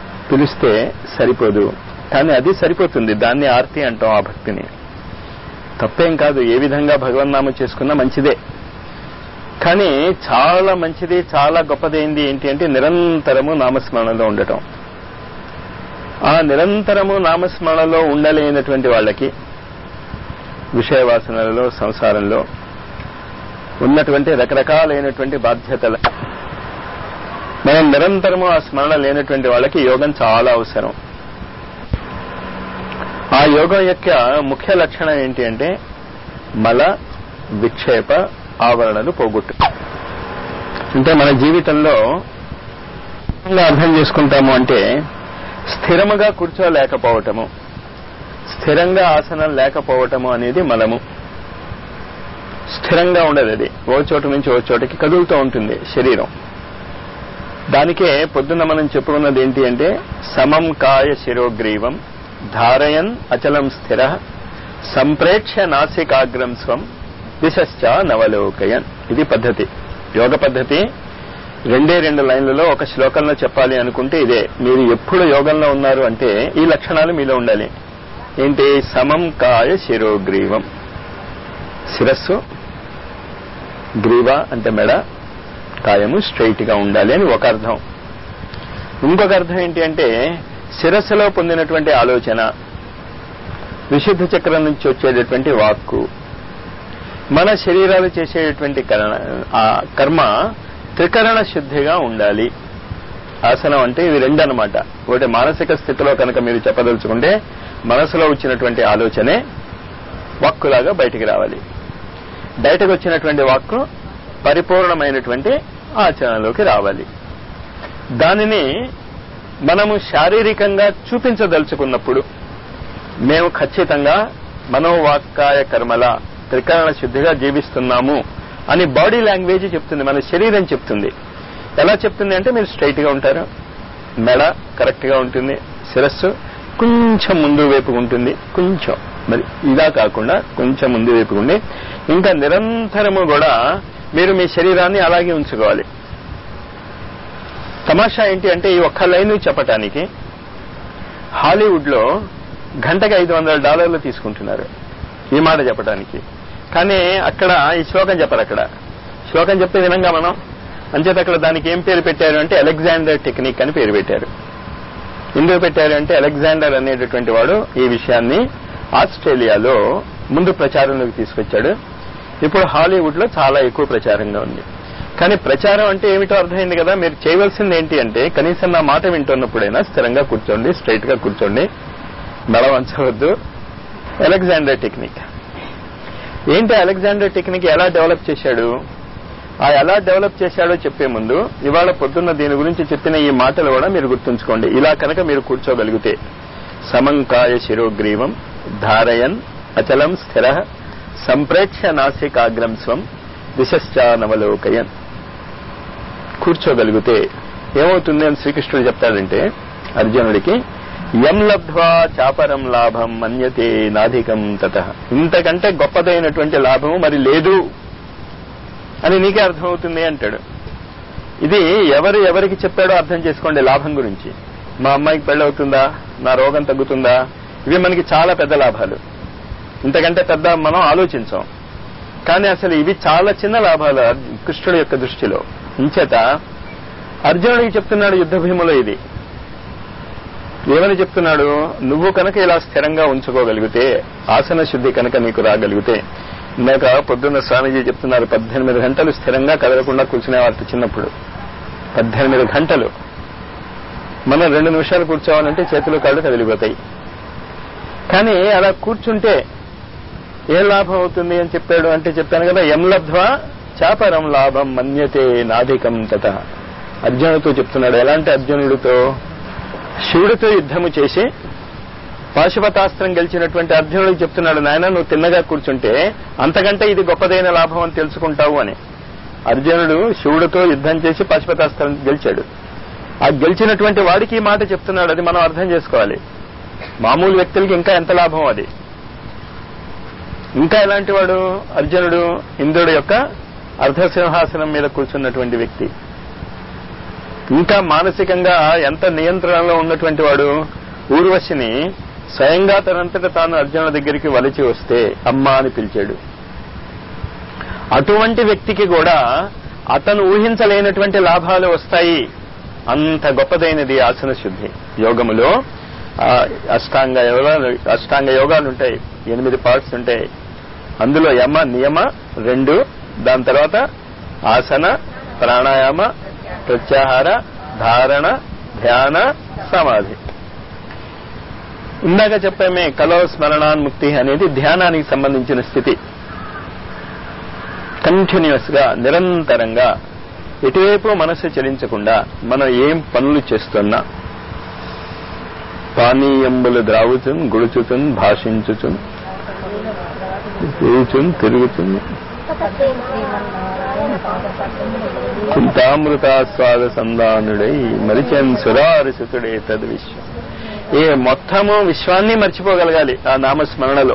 పిలిస్తే సరిపోదు కానీ అది సరిపోతుంది దాన్ని ఆర్తి అంటాం ఆ భక్తిని తప్పేం కాదు ఏ విధంగా భగవన్నామం చేసుకున్నా మంచిదే కానీ చాలా మంచిది చాలా గొప్పదైంది ఏంటి అంటే నిరంతరము నామస్మరణలో ఉండటం ఆ నిరంతరము నామస్మరణలో ఉండలేనటువంటి వాళ్ళకి విషయవాసనలలో సంసారంలో ఉన్నటువంటి రకరకాలైనటువంటి బాధ్యతలు మనం నిరంతరము ఆ స్మరణ లేనటువంటి వాళ్ళకి యోగం చాలా అవసరం ఆ యోగం యొక్క ముఖ్య లక్షణం ఏంటి అంటే మల విక్షేప ఆవరణలు పోగొట్టు అంటే మన జీవితంలో అర్థం చేసుకుంటాము అంటే స్థిరముగా కూర్చోలేకపోవటము స్థిరంగా ఆసనం లేకపోవటము అనేది మలము స్థిరంగా ఉండదు అది ఓ చోటు నుంచి ఓ చోటకి కదులుతూ ఉంటుంది శరీరం దానికే పొద్దున్న మనం చెప్పుకున్నది ఏంటి అంటే సమం కాయ శిరోగ్రీవం ధారయన్ అచలం స్థిర సంప్రేక్ష నాసికాగ్రం స్వం దిశశ్చ నవలోకయన్ ఇది పద్ధతి యోగ పద్ధతి రెండే రెండు లైన్లలో ఒక శ్లోకంలో చెప్పాలి అనుకుంటే ఇదే మీరు ఎప్పుడు యోగంలో ఉన్నారు అంటే ఈ లక్షణాలు మీలో ఉండాలి ఏంటి సమం కాయ శిరోగ్రీవం శిరస్సు గ్రీవ అంటే మెడ కాయము స్ట్రైట్ గా ఉండాలి అని ఒక అర్థం ఇంకొక అర్థం ఏంటి అంటే శిరస్సులో పొందినటువంటి ఆలోచన విశుద్ధ చక్రం నుంచి వచ్చేటటువంటి వాక్కు మన శరీరాలు చేసేటటువంటి కర్మ త్రికరణ శుద్ధిగా ఉండాలి ఆసనం అంటే ఇవి రెండు అనమాట ఒకటి మానసిక స్థితిలో కనుక మీరు చెప్పదలుచుకుంటే మనసులో వచ్చినటువంటి ఆలోచనే వాక్కులాగా బయటికి రావాలి బయటకు వచ్చినటువంటి వాక్కు పరిపూర్ణమైనటువంటి ఆచరణలోకి రావాలి దానిని మనము శారీరకంగా చూపించదలుచుకున్నప్పుడు మేము ఖచ్చితంగా మనోవాక్కాయ కర్మల త్రికరణ శుద్ధిగా జీవిస్తున్నాము అని బాడీ లాంగ్వేజ్ చెప్తుంది మన శరీరం చెప్తుంది ఎలా చెప్తుంది అంటే మీరు స్ట్రైట్ గా ఉంటారు మెడ కరెక్ట్ గా ఉంటుంది శిరస్సు కొంచెం ముందు వైపుకు ఉంటుంది కొంచెం మరి ఇదా కాకుండా కొంచెం ముందు వైపుకు ఉండి ఇంకా నిరంతరము కూడా మీరు మీ శరీరాన్ని అలాగే ఉంచుకోవాలి తమాషా ఏంటి అంటే ఈ ఒక్క లైన్ చెప్పటానికి హాలీవుడ్ లో గంటకి ఐదు వందల డాలర్లు తీసుకుంటున్నారు ఈ మాట చెప్పడానికి కానీ అక్కడ ఈ శ్లోకం చెప్పరు అక్కడ శ్లోకం చెప్పే విధంగా మనం అంచేత అక్కడ దానికి ఏం పేరు పెట్టారు అంటే అలెగ్జాండర్ టెక్నిక్ అని పేరు పెట్టారు ఎందుకు పెట్టారు అంటే అలెగ్జాండర్ అనేటటువంటి వాడు ఈ విషయాన్ని ఆస్ట్రేలియాలో ముందు ప్రచారంలోకి తీసుకొచ్చాడు ఇప్పుడు హాలీవుడ్ లో చాలా ఎక్కువ ప్రచారంగా ఉంది కానీ ప్రచారం అంటే ఏమిటో అర్థమైంది కదా మీరు చేయవలసింది ఏంటి అంటే కనీసం నా మాట వింటున్నప్పుడైనా స్థిరంగా కూర్చోండి స్ట్రైట్ గా కూర్చోండి మెడ వంచవద్దు అలెగ్జాండర్ టెక్నిక్ ఏంటి అలెగ్జాండర్ టెక్నిక్ ఎలా డెవలప్ చేశాడు ఆ ఎలా డెవలప్ చేశాడో చెప్పే ముందు ఇవాళ పొద్దున్న దీని గురించి చెప్పిన ఈ మాటలు కూడా మీరు గుర్తుంచుకోండి ఇలా కనుక మీరు కూర్చోగలిగితే సమంకాయ శిరోగ్రీవం ధారయన్ అచలం స్థిర సంప్రేక్ష నాసికాగ్రం స్వం దిశశ్చానవలోకయన్ కూర్చోగలిగితే ఏమవుతుంది అని శ్రీకృష్ణుడు చెప్తాడంటే అర్జునుడికి యం లబ్ధ్వా చాపరం లాభం మన్యతే నాధికం తత ఇంతకంటే గొప్పదైనటువంటి లాభము మరి లేదు అని నీకే అర్థమవుతుంది అంటాడు ఇది ఎవరు ఎవరికి చెప్పాడో అర్థం చేసుకోండి లాభం గురించి మా అమ్మాయికి పెళ్ళవుతుందా నా రోగం తగ్గుతుందా ఇవి మనకి చాలా పెద్ద లాభాలు ఇంతకంటే పెద్ద మనం ఆలోచించాం కానీ అసలు ఇవి చాలా చిన్న లాభాలు కృష్ణుడి యొక్క దృష్టిలో ఇంచేత అర్జునుడికి చెప్తున్నాడు యుద్ధ భీములో ఇది ఏమని చెప్తున్నాడు నువ్వు కనుక ఇలా స్థిరంగా ఉంచుకోగలిగితే ఆసన శుద్ధి కనుక నీకు రాగలిగితే ఇందాక పొద్దున్న స్వామీజీ చెప్తున్నారు పద్దెనిమిది గంటలు స్థిరంగా కదలకుండా కూర్చునేవారు చిన్నప్పుడు పద్దెనిమిది గంటలు మనం రెండు నిమిషాలు కూర్చోవాలంటే చేతులు కాళ్ళు కదిలిపోతాయి కానీ అలా కూర్చుంటే ఏ లాభం అవుతుంది అని చెప్పాడు అంటే చెప్పాను కదా ఎం లబ్ధ్వా చాపరం లాభం మన్యతే నాధికం తత అర్జునుడితో చెప్తున్నాడు ఎలాంటి అర్జునుడితో శివుడితో యుద్ధము చేసి పాశుపతాస్త్రం గెలిచినటువంటి అర్జునుడికి చెప్తున్నాడు నాయన నువ్వు తిన్నగా కూర్చుంటే అంతకంటే ఇది గొప్పదైన లాభం అని తెలుసుకుంటావు అని అర్జునుడు శివుడితో యుద్ధం చేసి పాశుపతాస్త్రం గెలిచాడు ఆ గెలిచినటువంటి వాడికి ఈ మాట చెప్తున్నాడు అది మనం అర్థం చేసుకోవాలి మామూలు వ్యక్తులకి ఇంకా ఎంత లాభం అది ఇంకా ఎలాంటి వాడు అర్జునుడు ఇంద్రుడు యొక్క అర్ధసింహాసనం మీద కూర్చున్నటువంటి వ్యక్తి ఇంకా మానసికంగా ఎంత నియంత్రణలో ఉన్నటువంటి వాడు ఊర్వశిని స్వయంగా తనంతట తాను అర్జునుడి దగ్గరికి వలిచి వస్తే అమ్మ అని పిలిచాడు అటువంటి వ్యక్తికి కూడా అతను ఊహించలేనటువంటి లాభాలు వస్తాయి అంత గొప్పదైనది ఆసన శుద్ధి యోగములో ఆ, అష్టాంగ యోగాలు అష్టాంగ యోగాలు ఉంటాయి ఎనిమిది పార్ట్స్ ఉంటాయి అందులో యమ నియమ రెండు దాని తర్వాత ఆసన ప్రాణాయామ ప్రత్యాహార ధారణ ధ్యాన సమాధి ఇందాక చెప్పామే కలో స్మరణాన్ముక్తి అనేది ధ్యానానికి సంబంధించిన స్థితి కంటిన్యూస్ గా నిరంతరంగా ఎటువైపు మనసు చలించకుండా మనం ఏం పనులు చేస్తున్నా పానీయంబులు ద్రావుచున్ గుడుచుచున్ భాషించుచున్ తిరుగుచున్ తిరుగుచున్ చింతామృతాస్వాద సంధానుడై మరిచన్ సురారిసుతుడే తద్ విశ్వం ఏ మొత్తము విశ్వాన్ని మర్చిపోగలగాలి ఆ నామస్మరణలో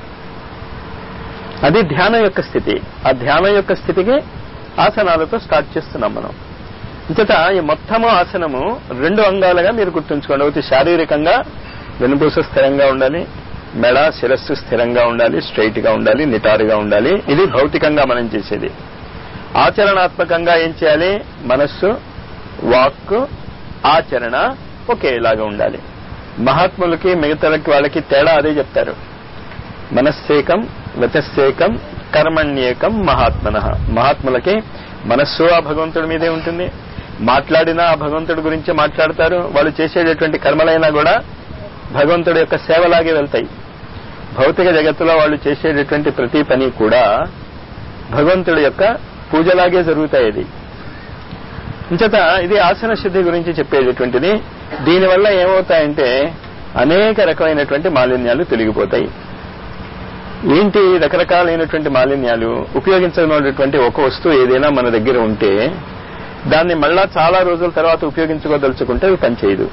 అది ధ్యానం యొక్క స్థితి ఆ ధ్యానం యొక్క స్థితికి ఆసనాలతో స్టార్ట్ చేస్తున్నాం మనం ఇంతట ఈ మొత్తము ఆసనము రెండు అంగాలుగా మీరు గుర్తుంచుకోండి ఒకటి శారీరకంగా వెనుపూస స్థిరంగా ఉండాలి మెడ శిరస్సు స్థిరంగా ఉండాలి స్ట్రైట్ గా ఉండాలి నిటారుగా ఉండాలి ఇది భౌతికంగా మనం చేసేది ఆచరణాత్మకంగా ఏం చేయాలి మనస్సు వాక్ ఆచరణ ఒకేలాగా ఉండాలి మహాత్ములకి మిగతాలకి వాళ్ళకి తేడా అదే చెప్తారు మనస్సేకం వచస్సేకం కర్మణ్యేకం మహాత్మన మహాత్ములకి మనస్సు ఆ భగవంతుడి మీదే ఉంటుంది మాట్లాడినా ఆ భగవంతుడి గురించి మాట్లాడతారు వాళ్ళు చేసేటటువంటి కర్మలైనా కూడా భగవంతుడి యొక్క సేవలాగే వెళ్తాయి భౌతిక జగత్తులో వాళ్ళు చేసేటటువంటి ప్రతి పని కూడా భగవంతుడి యొక్క పూజలాగే జరుగుతాయి ఇది ఇంచట ఇది ఆసన శుద్ధి గురించి చెప్పేటటువంటిది దీనివల్ల ఏమవుతాయంటే అనేక రకమైనటువంటి మాలిన్యాలు తొలగిపోతాయి ఏంటి రకరకాలైనటువంటి మాలిన్యాలు ఉపయోగించనటువంటి ఒక వస్తువు ఏదైనా మన దగ్గర ఉంటే దాన్ని మళ్ళా చాలా రోజుల తర్వాత ఉపయోగించుకోదలుచుకుంటే అది పనిచేయదు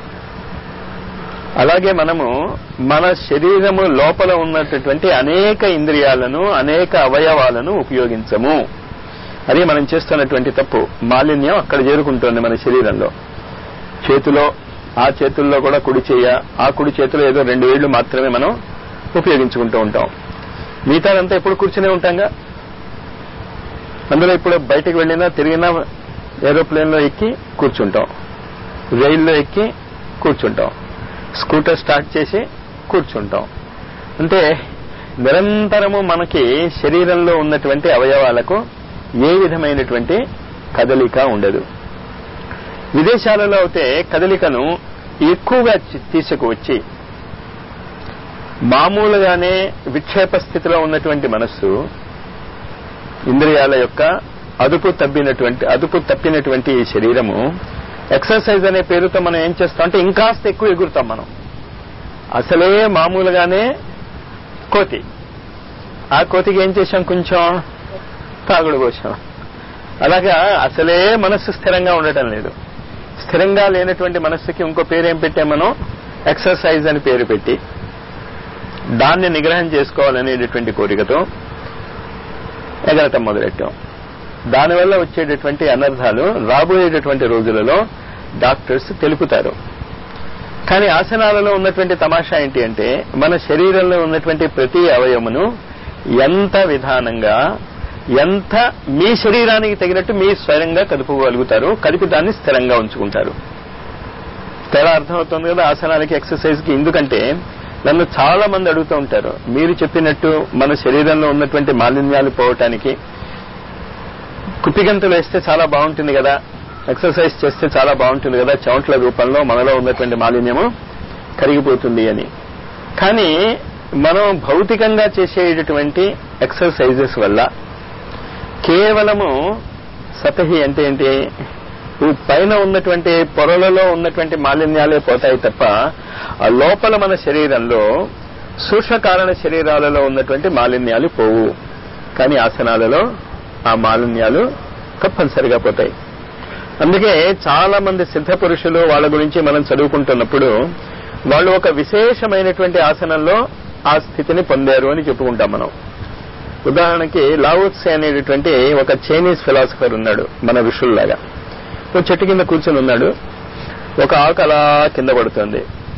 అలాగే మనము మన శరీరము లోపల ఉన్నటువంటి అనేక ఇంద్రియాలను అనేక అవయవాలను ఉపయోగించము అది మనం చేస్తున్నటువంటి తప్పు మాలిన్యం అక్కడ చేరుకుంటోంది మన శరీరంలో చేతిలో ఆ చేతుల్లో కూడా కుడి చేయ ఆ కుడి చేతిలో ఏదో రెండు ఏళ్లు మాత్రమే మనం ఉపయోగించుకుంటూ ఉంటాం మిగతాదంతా ఎప్పుడు కూర్చునే ఉంటాంగా అందులో ఇప్పుడు బయటకు వెళ్ళినా తిరిగినా ఏరోప్లేన్ లో ఎక్కి కూర్చుంటాం రైల్లో ఎక్కి కూర్చుంటాం స్కూటర్ స్టార్ట్ చేసి కూర్చుంటాం అంటే నిరంతరము మనకి శరీరంలో ఉన్నటువంటి అవయవాలకు ఏ విధమైనటువంటి కదలిక ఉండదు విదేశాలలో అయితే కదలికను ఎక్కువగా చి- తీసుకువచ్చి మామూలుగానే విక్షేప స్థితిలో ఉన్నటువంటి మనస్సు ఇంద్రియాల యొక్క అదుపు తప్పినటువంటి అదుపు తప్పినటువంటి ఈ శరీరము ఎక్సర్సైజ్ అనే పేరుతో మనం ఏం చేస్తాం అంటే ఇంకాస్త ఎక్కువ ఎగురుతాం మనం అసలే మామూలుగానే కోతి ఆ కోతికి ఏం చేశాం కొంచెం తాగుడు పోసాం అలాగా అసలే మనస్సు స్థిరంగా ఉండటం లేదు స్థిరంగా లేనటువంటి మనస్సుకి ఇంకో పేరు ఏం పెట్టాం మనం ఎక్సర్సైజ్ అని పేరు పెట్టి దాన్ని నిగ్రహం చేసుకోవాలనేటటువంటి కోరికతో ఎగరటం మొదలెట్టాం దానివల్ల వచ్చేటటువంటి అనర్థాలు రాబోయేటటువంటి రోజులలో డాక్టర్స్ తెలుపుతారు కానీ ఆసనాలలో ఉన్నటువంటి తమాషా ఏంటి అంటే మన శరీరంలో ఉన్నటువంటి ప్రతి అవయమును ఎంత విధానంగా ఎంత మీ శరీరానికి తగినట్టు మీ స్వయంగా కదుపుకోగలుగుతారు కదిపి దాన్ని స్థిరంగా ఉంచుకుంటారు తేడా అర్థమవుతుంది కదా ఆసనాలకి ఎక్సర్సైజ్ కి ఎందుకంటే నన్ను చాలా మంది అడుగుతూ ఉంటారు మీరు చెప్పినట్టు మన శరీరంలో ఉన్నటువంటి మాలిన్యాలు పోవటానికి కుప్పిగంతులు వేస్తే చాలా బాగుంటుంది కదా ఎక్సర్సైజ్ చేస్తే చాలా బాగుంటుంది కదా చెమట్ల రూపంలో మనలో ఉన్నటువంటి మాలిన్యము కరిగిపోతుంది అని కానీ మనం భౌతికంగా చేసేటటువంటి ఎక్సర్సైజెస్ వల్ల కేవలము సతహి అంటే ఏంటి ఈ పైన ఉన్నటువంటి పొరలలో ఉన్నటువంటి మాలిన్యాలే పోతాయి తప్ప ఆ లోపల మన శరీరంలో సూక్ష్మకారణ శరీరాలలో ఉన్నటువంటి మాలిన్యాలు పోవు కానీ ఆసనాలలో ఆ మాలిన్యాలు తప్పనిసరిగా పోతాయి అందుకే చాలా మంది సిద్ధ పురుషులు వాళ్ళ గురించి మనం చదువుకుంటున్నప్పుడు వాళ్ళు ఒక విశేషమైనటువంటి ఆసనంలో ఆ స్థితిని పొందారు అని చెప్పుకుంటాం మనం ఉదాహరణకి లావోత్సే అనేటటువంటి ఒక చైనీస్ ఫిలాసఫర్ ఉన్నాడు మన ఋషుల్లాగా ఓ చెట్టు కింద కూర్చొని ఉన్నాడు ఒక ఆకు అలా కింద పడుతుంది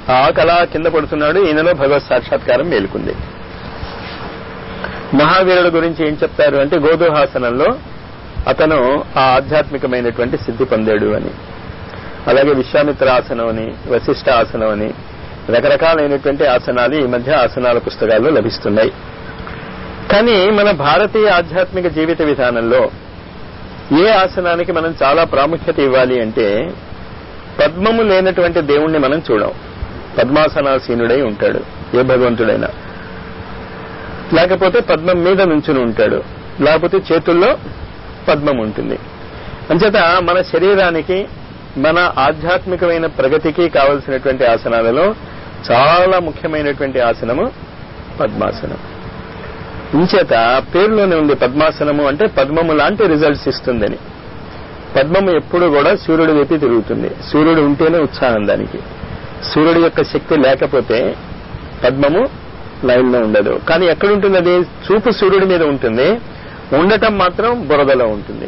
ఆ ఆకు అలా కింద పడుతున్నాడు ఈయనలో భగవత్ సాక్షాత్కారం మేలుకుంది మహావీరుడు గురించి ఏం చెప్తారు అంటే గోధుహాసనంలో అతను ఆ ఆధ్యాత్మికమైనటువంటి సిద్ధి పొందాడు అని అలాగే విశ్వామిత్ర ఆసనం అని వశిష్ఠ ఆసనం అని రకరకాలైనటువంటి ఆసనాలు ఈ మధ్య ఆసనాల పుస్తకాల్లో లభిస్తున్నాయి కానీ మన భారతీయ ఆధ్యాత్మిక జీవిత విధానంలో ఏ ఆసనానికి మనం చాలా ప్రాముఖ్యత ఇవ్వాలి అంటే పద్మము లేనటువంటి దేవుణ్ణి మనం చూడం పద్మాసనాసీనుడై ఉంటాడు ఏ భగవంతుడైనా లేకపోతే పద్మం మీద నుంచుని ఉంటాడు లేకపోతే చేతుల్లో పద్మం ఉంటుంది అంచేత మన శరీరానికి మన ఆధ్యాత్మికమైన ప్రగతికి కావలసినటువంటి ఆసనాలలో చాలా ముఖ్యమైనటువంటి ఆసనము పద్మాసనం ఇంచేత పేరులోనే ఉంది పద్మాసనము అంటే పద్మము లాంటి రిజల్ట్స్ ఇస్తుందని పద్మము ఎప్పుడు కూడా సూర్యుడి వైపు తిరుగుతుంది సూర్యుడు ఉంటేనే ఉత్సాహం దానికి సూర్యుడి యొక్క శక్తి లేకపోతే పద్మము లైన్ లో ఉండదు కానీ ఎక్కడుంటుంది అది చూపు సూర్యుడి మీద ఉంటుంది ఉండటం మాత్రం బురదలో ఉంటుంది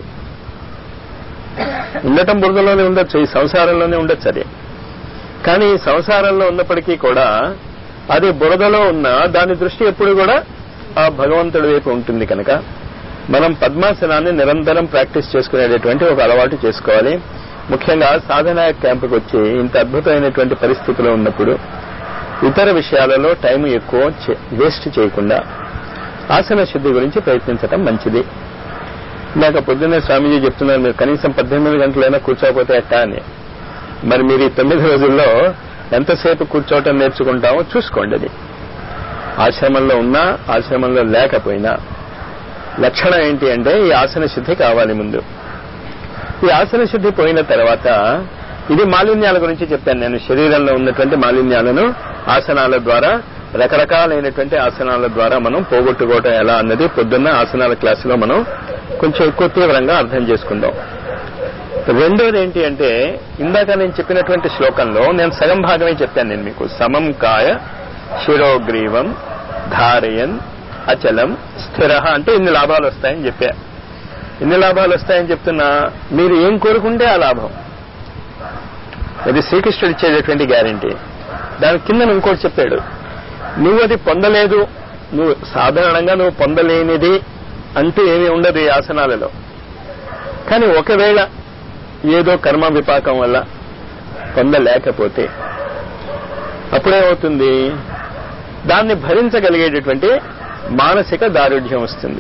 ఉండటం బురదలోనే ఉండొచ్చు ఈ సంసారంలోనే ఉండొచ్చు అది కానీ ఈ సంసారంలో ఉన్నప్పటికీ కూడా అది బురదలో ఉన్న దాని దృష్టి ఎప్పుడు కూడా ఆ భగవంతుడి వైపు ఉంటుంది కనుక మనం పద్మాసనాన్ని నిరంతరం ప్రాక్టీస్ చేసుకునేటటువంటి ఒక అలవాటు చేసుకోవాలి ముఖ్యంగా సాధన క్యాంపుకి వచ్చి ఇంత అద్భుతమైనటువంటి పరిస్థితిలో ఉన్నప్పుడు ఇతర విషయాలలో టైం ఎక్కువ వేస్ట్ చేయకుండా ఆసన శుద్ధి గురించి ప్రయత్నించడం మంచిది ఇందాక పొద్దున్నే స్వామీజీ చెప్తున్నారు మీరు కనీసం పద్దెనిమిది గంటలైనా కూర్చోకపోతే ఎట్టా అని మరి మీరు ఈ తొమ్మిది రోజుల్లో ఎంతసేపు కూర్చోవటం నేర్చుకుంటామో చూసుకోండి అది ఆశ్రమంలో ఉన్నా ఆశ్రమంలో లేకపోయినా లక్షణం ఏంటి అంటే ఈ ఆసన శుద్ధి కావాలి ముందు ఈ ఆసన శుద్ధి పోయిన తర్వాత ఇది మాలిన్యాల గురించి చెప్పాను నేను శరీరంలో ఉన్నటువంటి మాలిన్యాలను ఆసనాల ద్వారా రకరకాలైనటువంటి ఆసనాల ద్వారా మనం పోగొట్టుకోవటం ఎలా అన్నది పొద్దున్న ఆసనాల క్లాసులో మనం కొంచెం ఎక్కువ తీవ్రంగా అర్థం చేసుకుందాం రెండోది ఏంటి అంటే ఇందాక నేను చెప్పినటువంటి శ్లోకంలో నేను సగం భాగమే చెప్పాను నేను మీకు సమం కాయ శిరోగ్రీవం ధారయన్ అచలం స్థిర అంటే ఇన్ని లాభాలు వస్తాయని చెప్పా ఇన్ని లాభాలు వస్తాయని చెప్తున్నా మీరు ఏం కోరుకుంటే ఆ లాభం ఇది శ్రీకృష్ణుడు ఇచ్చేటటువంటి గ్యారంటీ దాని కింద ఇంకోటి చెప్పాడు నువ్వు అది పొందలేదు నువ్వు సాధారణంగా నువ్వు పొందలేనిది అంటూ ఏమీ ఉండదు ఈ ఆసనాలలో కానీ ఒకవేళ ఏదో కర్మ విపాకం వల్ల పొందలేకపోతే అప్పుడేమవుతుంది దాన్ని భరించగలిగేటటువంటి మానసిక దారుఢ్యం వస్తుంది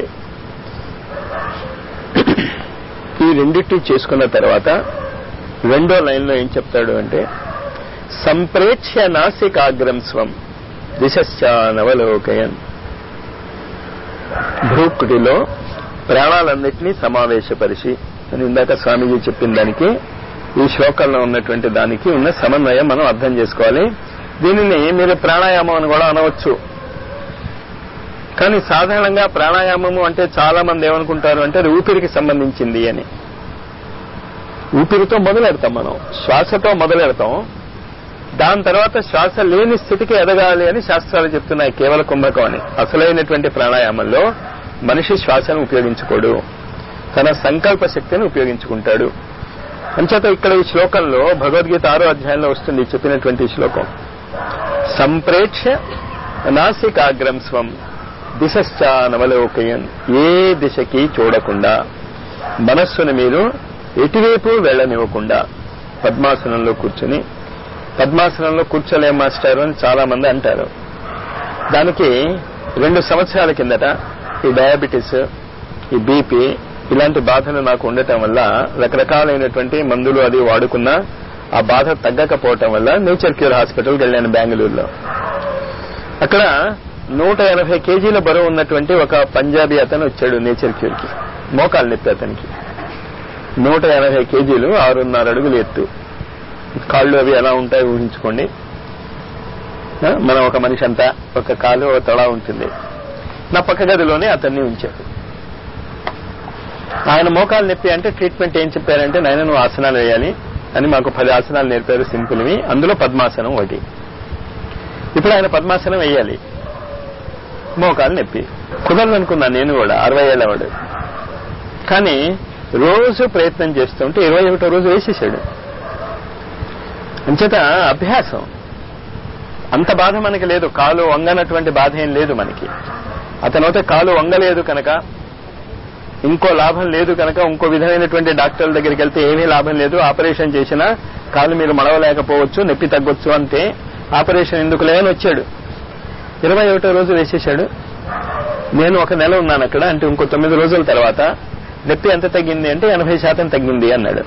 ఈ రెండిటి చేసుకున్న తర్వాత రెండో లైన్లో ఏం చెప్తాడు అంటే సంప్రేక్ష్య నాసికాగ్రం స్వం దిశశ్చానవలోకయన్ భ్రూకుటిలో ప్రాణాలన్నింటినీ సమావేశపరిచి అని ఇందాక స్వామీజీ చెప్పిన దానికి ఈ శ్లోకంలో ఉన్నటువంటి దానికి ఉన్న సమన్వయం మనం అర్థం చేసుకోవాలి దీనిని మీరు ప్రాణాయామం అని కూడా అనవచ్చు కానీ సాధారణంగా ప్రాణాయామము అంటే చాలా మంది ఏమనుకుంటారు అంటే అది ఊపిరికి సంబంధించింది అని ఊపిరితో మొదలెడతాం మనం శ్వాసతో మొదలెడతాం దాని తర్వాత శ్వాస లేని స్థితికి ఎదగాలి అని శాస్త్రాలు చెప్తున్నాయి కేవల కుంభకం అని అసలైనటువంటి ప్రాణాయామంలో మనిషి శ్వాసను ఉపయోగించుకోడు తన సంకల్ప శక్తిని ఉపయోగించుకుంటాడు అంచేత ఇక్కడ ఈ శ్లోకంలో భగవద్గీత ఆరో అధ్యాయంలో వస్తుంది చెప్పినటువంటి శ్లోకం సంప్రేక్ష నాసికాగ్రం స్వం దిశశ్చానవలోకయన్ ఏ దిశకి చూడకుండా మనస్సును మీరు ఎటువైపు వెళ్ళనివ్వకుండా పద్మాసనంలో కూర్చుని పద్మాసనంలో కూర్చోలేం మాస్టర్ అని చాలా మంది అంటారు దానికి రెండు సంవత్సరాల కిందట ఈ డయాబెటీస్ ఈ బీపీ ఇలాంటి బాధలు నాకు ఉండటం వల్ల రకరకాలైనటువంటి మందులు అది వాడుకున్నా ఆ బాధ తగ్గకపోవటం వల్ల నేచర్ క్యూర్ హాస్పిటల్కి వెళ్ళాను బెంగళూరులో అక్కడ నూట ఎనభై కేజీల బరువు ఉన్నటువంటి ఒక పంజాబీ అతను వచ్చాడు నేచర్ క్యూర్ కి మోకాలు నొప్పి అతనికి నూట ఎనభై కేజీలు ఆరున్నర అడుగులు ఎత్తు కాళ్ళు అవి ఎలా ఉంటాయి ఊహించుకోండి ఆ, మనం ఒక మనిషి అంతా ఒక కాలు ఒక తొడ ఉంటుంది నా పక్క గదిలోనే అతన్ని ఉంచాడు ఆయన మోకాలు నొప్పి అంటే ట్రీట్మెంట్ ఏం చెప్పారంటే నాయన నువ్వు ఆసనాలు వేయాలి అని మాకు పది ఆసనాలు నేర్పారు సింపుల్వి అందులో పద్మాసనం ఒకటి ఇప్పుడు ఆయన పద్మాసనం వేయాలి మోకాలు నొప్పి కుదరదనుకున్నా నేను కూడా అరవై ఏళ్ళ వాడు కానీ రోజు ప్రయత్నం చేస్తుంటే ఇరవై ఒకటో రోజు వేసేసాడు అంచేత అభ్యాసం అంత బాధ మనకి లేదు కాలు వంగనటువంటి బాధ ఏం లేదు మనకి అతనైతే కాలు వంగలేదు కనుక ఇంకో లాభం లేదు కనుక ఇంకో విధమైనటువంటి డాక్టర్ల దగ్గరికి వెళ్తే ఏమీ లాభం లేదు ఆపరేషన్ చేసినా కాలు మీరు మడవలేకపోవచ్చు నొప్పి తగ్గొచ్చు అంటే ఆపరేషన్ ఎందుకు లేని వచ్చాడు ఇరవై ఒకటో రోజు వేసేశాడు నేను ఒక నెల ఉన్నాను అక్కడ అంటే ఇంకో తొమ్మిది రోజుల తర్వాత నొప్పి ఎంత తగ్గింది అంటే ఎనభై శాతం తగ్గింది అన్నాడు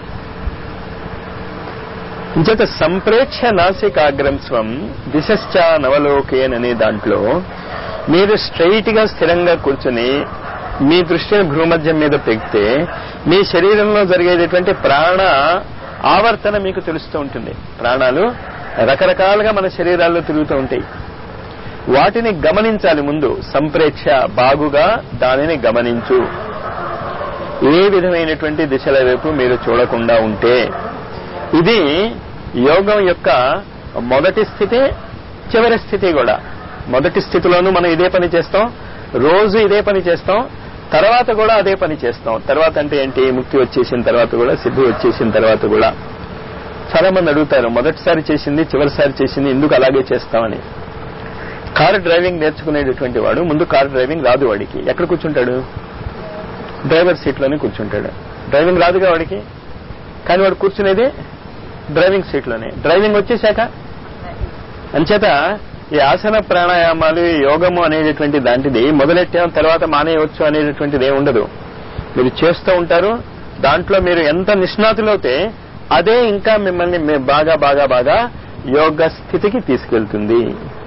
ఇంచేత సంప్రేక్ష నాసికాగ్రం స్వం దిశశ్చ నవలోకేన్ అనే దాంట్లో మీరు స్ట్రైట్ గా స్థిరంగా కూర్చుని మీ దృష్టిని భ్రూమధ్యం మీద పెడితే మీ శరీరంలో జరిగేటటువంటి ప్రాణ ఆవర్తన మీకు తెలుస్తూ ఉంటుంది ప్రాణాలు రకరకాలుగా మన శరీరాల్లో తిరుగుతూ ఉంటాయి వాటిని గమనించాలి ముందు సంప్రేక్ష బాగుగా దానిని గమనించు ఏ విధమైనటువంటి దిశల వైపు మీరు చూడకుండా ఉంటే ఇది యోగం యొక్క మొదటి స్థితి చివరి స్థితి కూడా మొదటి స్థితిలోనూ మనం ఇదే పని చేస్తాం రోజు ఇదే పని చేస్తాం తర్వాత కూడా అదే పని చేస్తాం తర్వాత అంటే ఏంటి ముక్తి వచ్చేసిన తర్వాత కూడా సిద్ధి వచ్చేసిన తర్వాత కూడా చాలా మంది అడుగుతారు మొదటిసారి చేసింది చివరిసారి చేసింది ఎందుకు అలాగే చేస్తామని కారు డ్రైవింగ్ నేర్చుకునేటటువంటి వాడు ముందు కారు డ్రైవింగ్ రాదు వాడికి ఎక్కడ కూర్చుంటాడు డ్రైవర్ సీట్లోనే కూర్చుంటాడు డ్రైవింగ్ రాదుగా వాడికి కానీ వాడు కూర్చునేది డ్రైవింగ్ సీట్లోనే డ్రైవింగ్ వచ్చేశాక అంచేత ఈ ఆసన ప్రాణాయామాలు ఈ యోగము అనేటటువంటి దాంటిది మొదలెట్టాం తర్వాత మానేయవచ్చు అనేటటువంటిది ఏమి ఉండదు మీరు చేస్తూ ఉంటారు దాంట్లో మీరు ఎంత నిష్ణాతులవుతే అదే ఇంకా మిమ్మల్ని మీ- బాగా బాగా బాగా యోగ స్థితికి తీసుకెళ్తుంది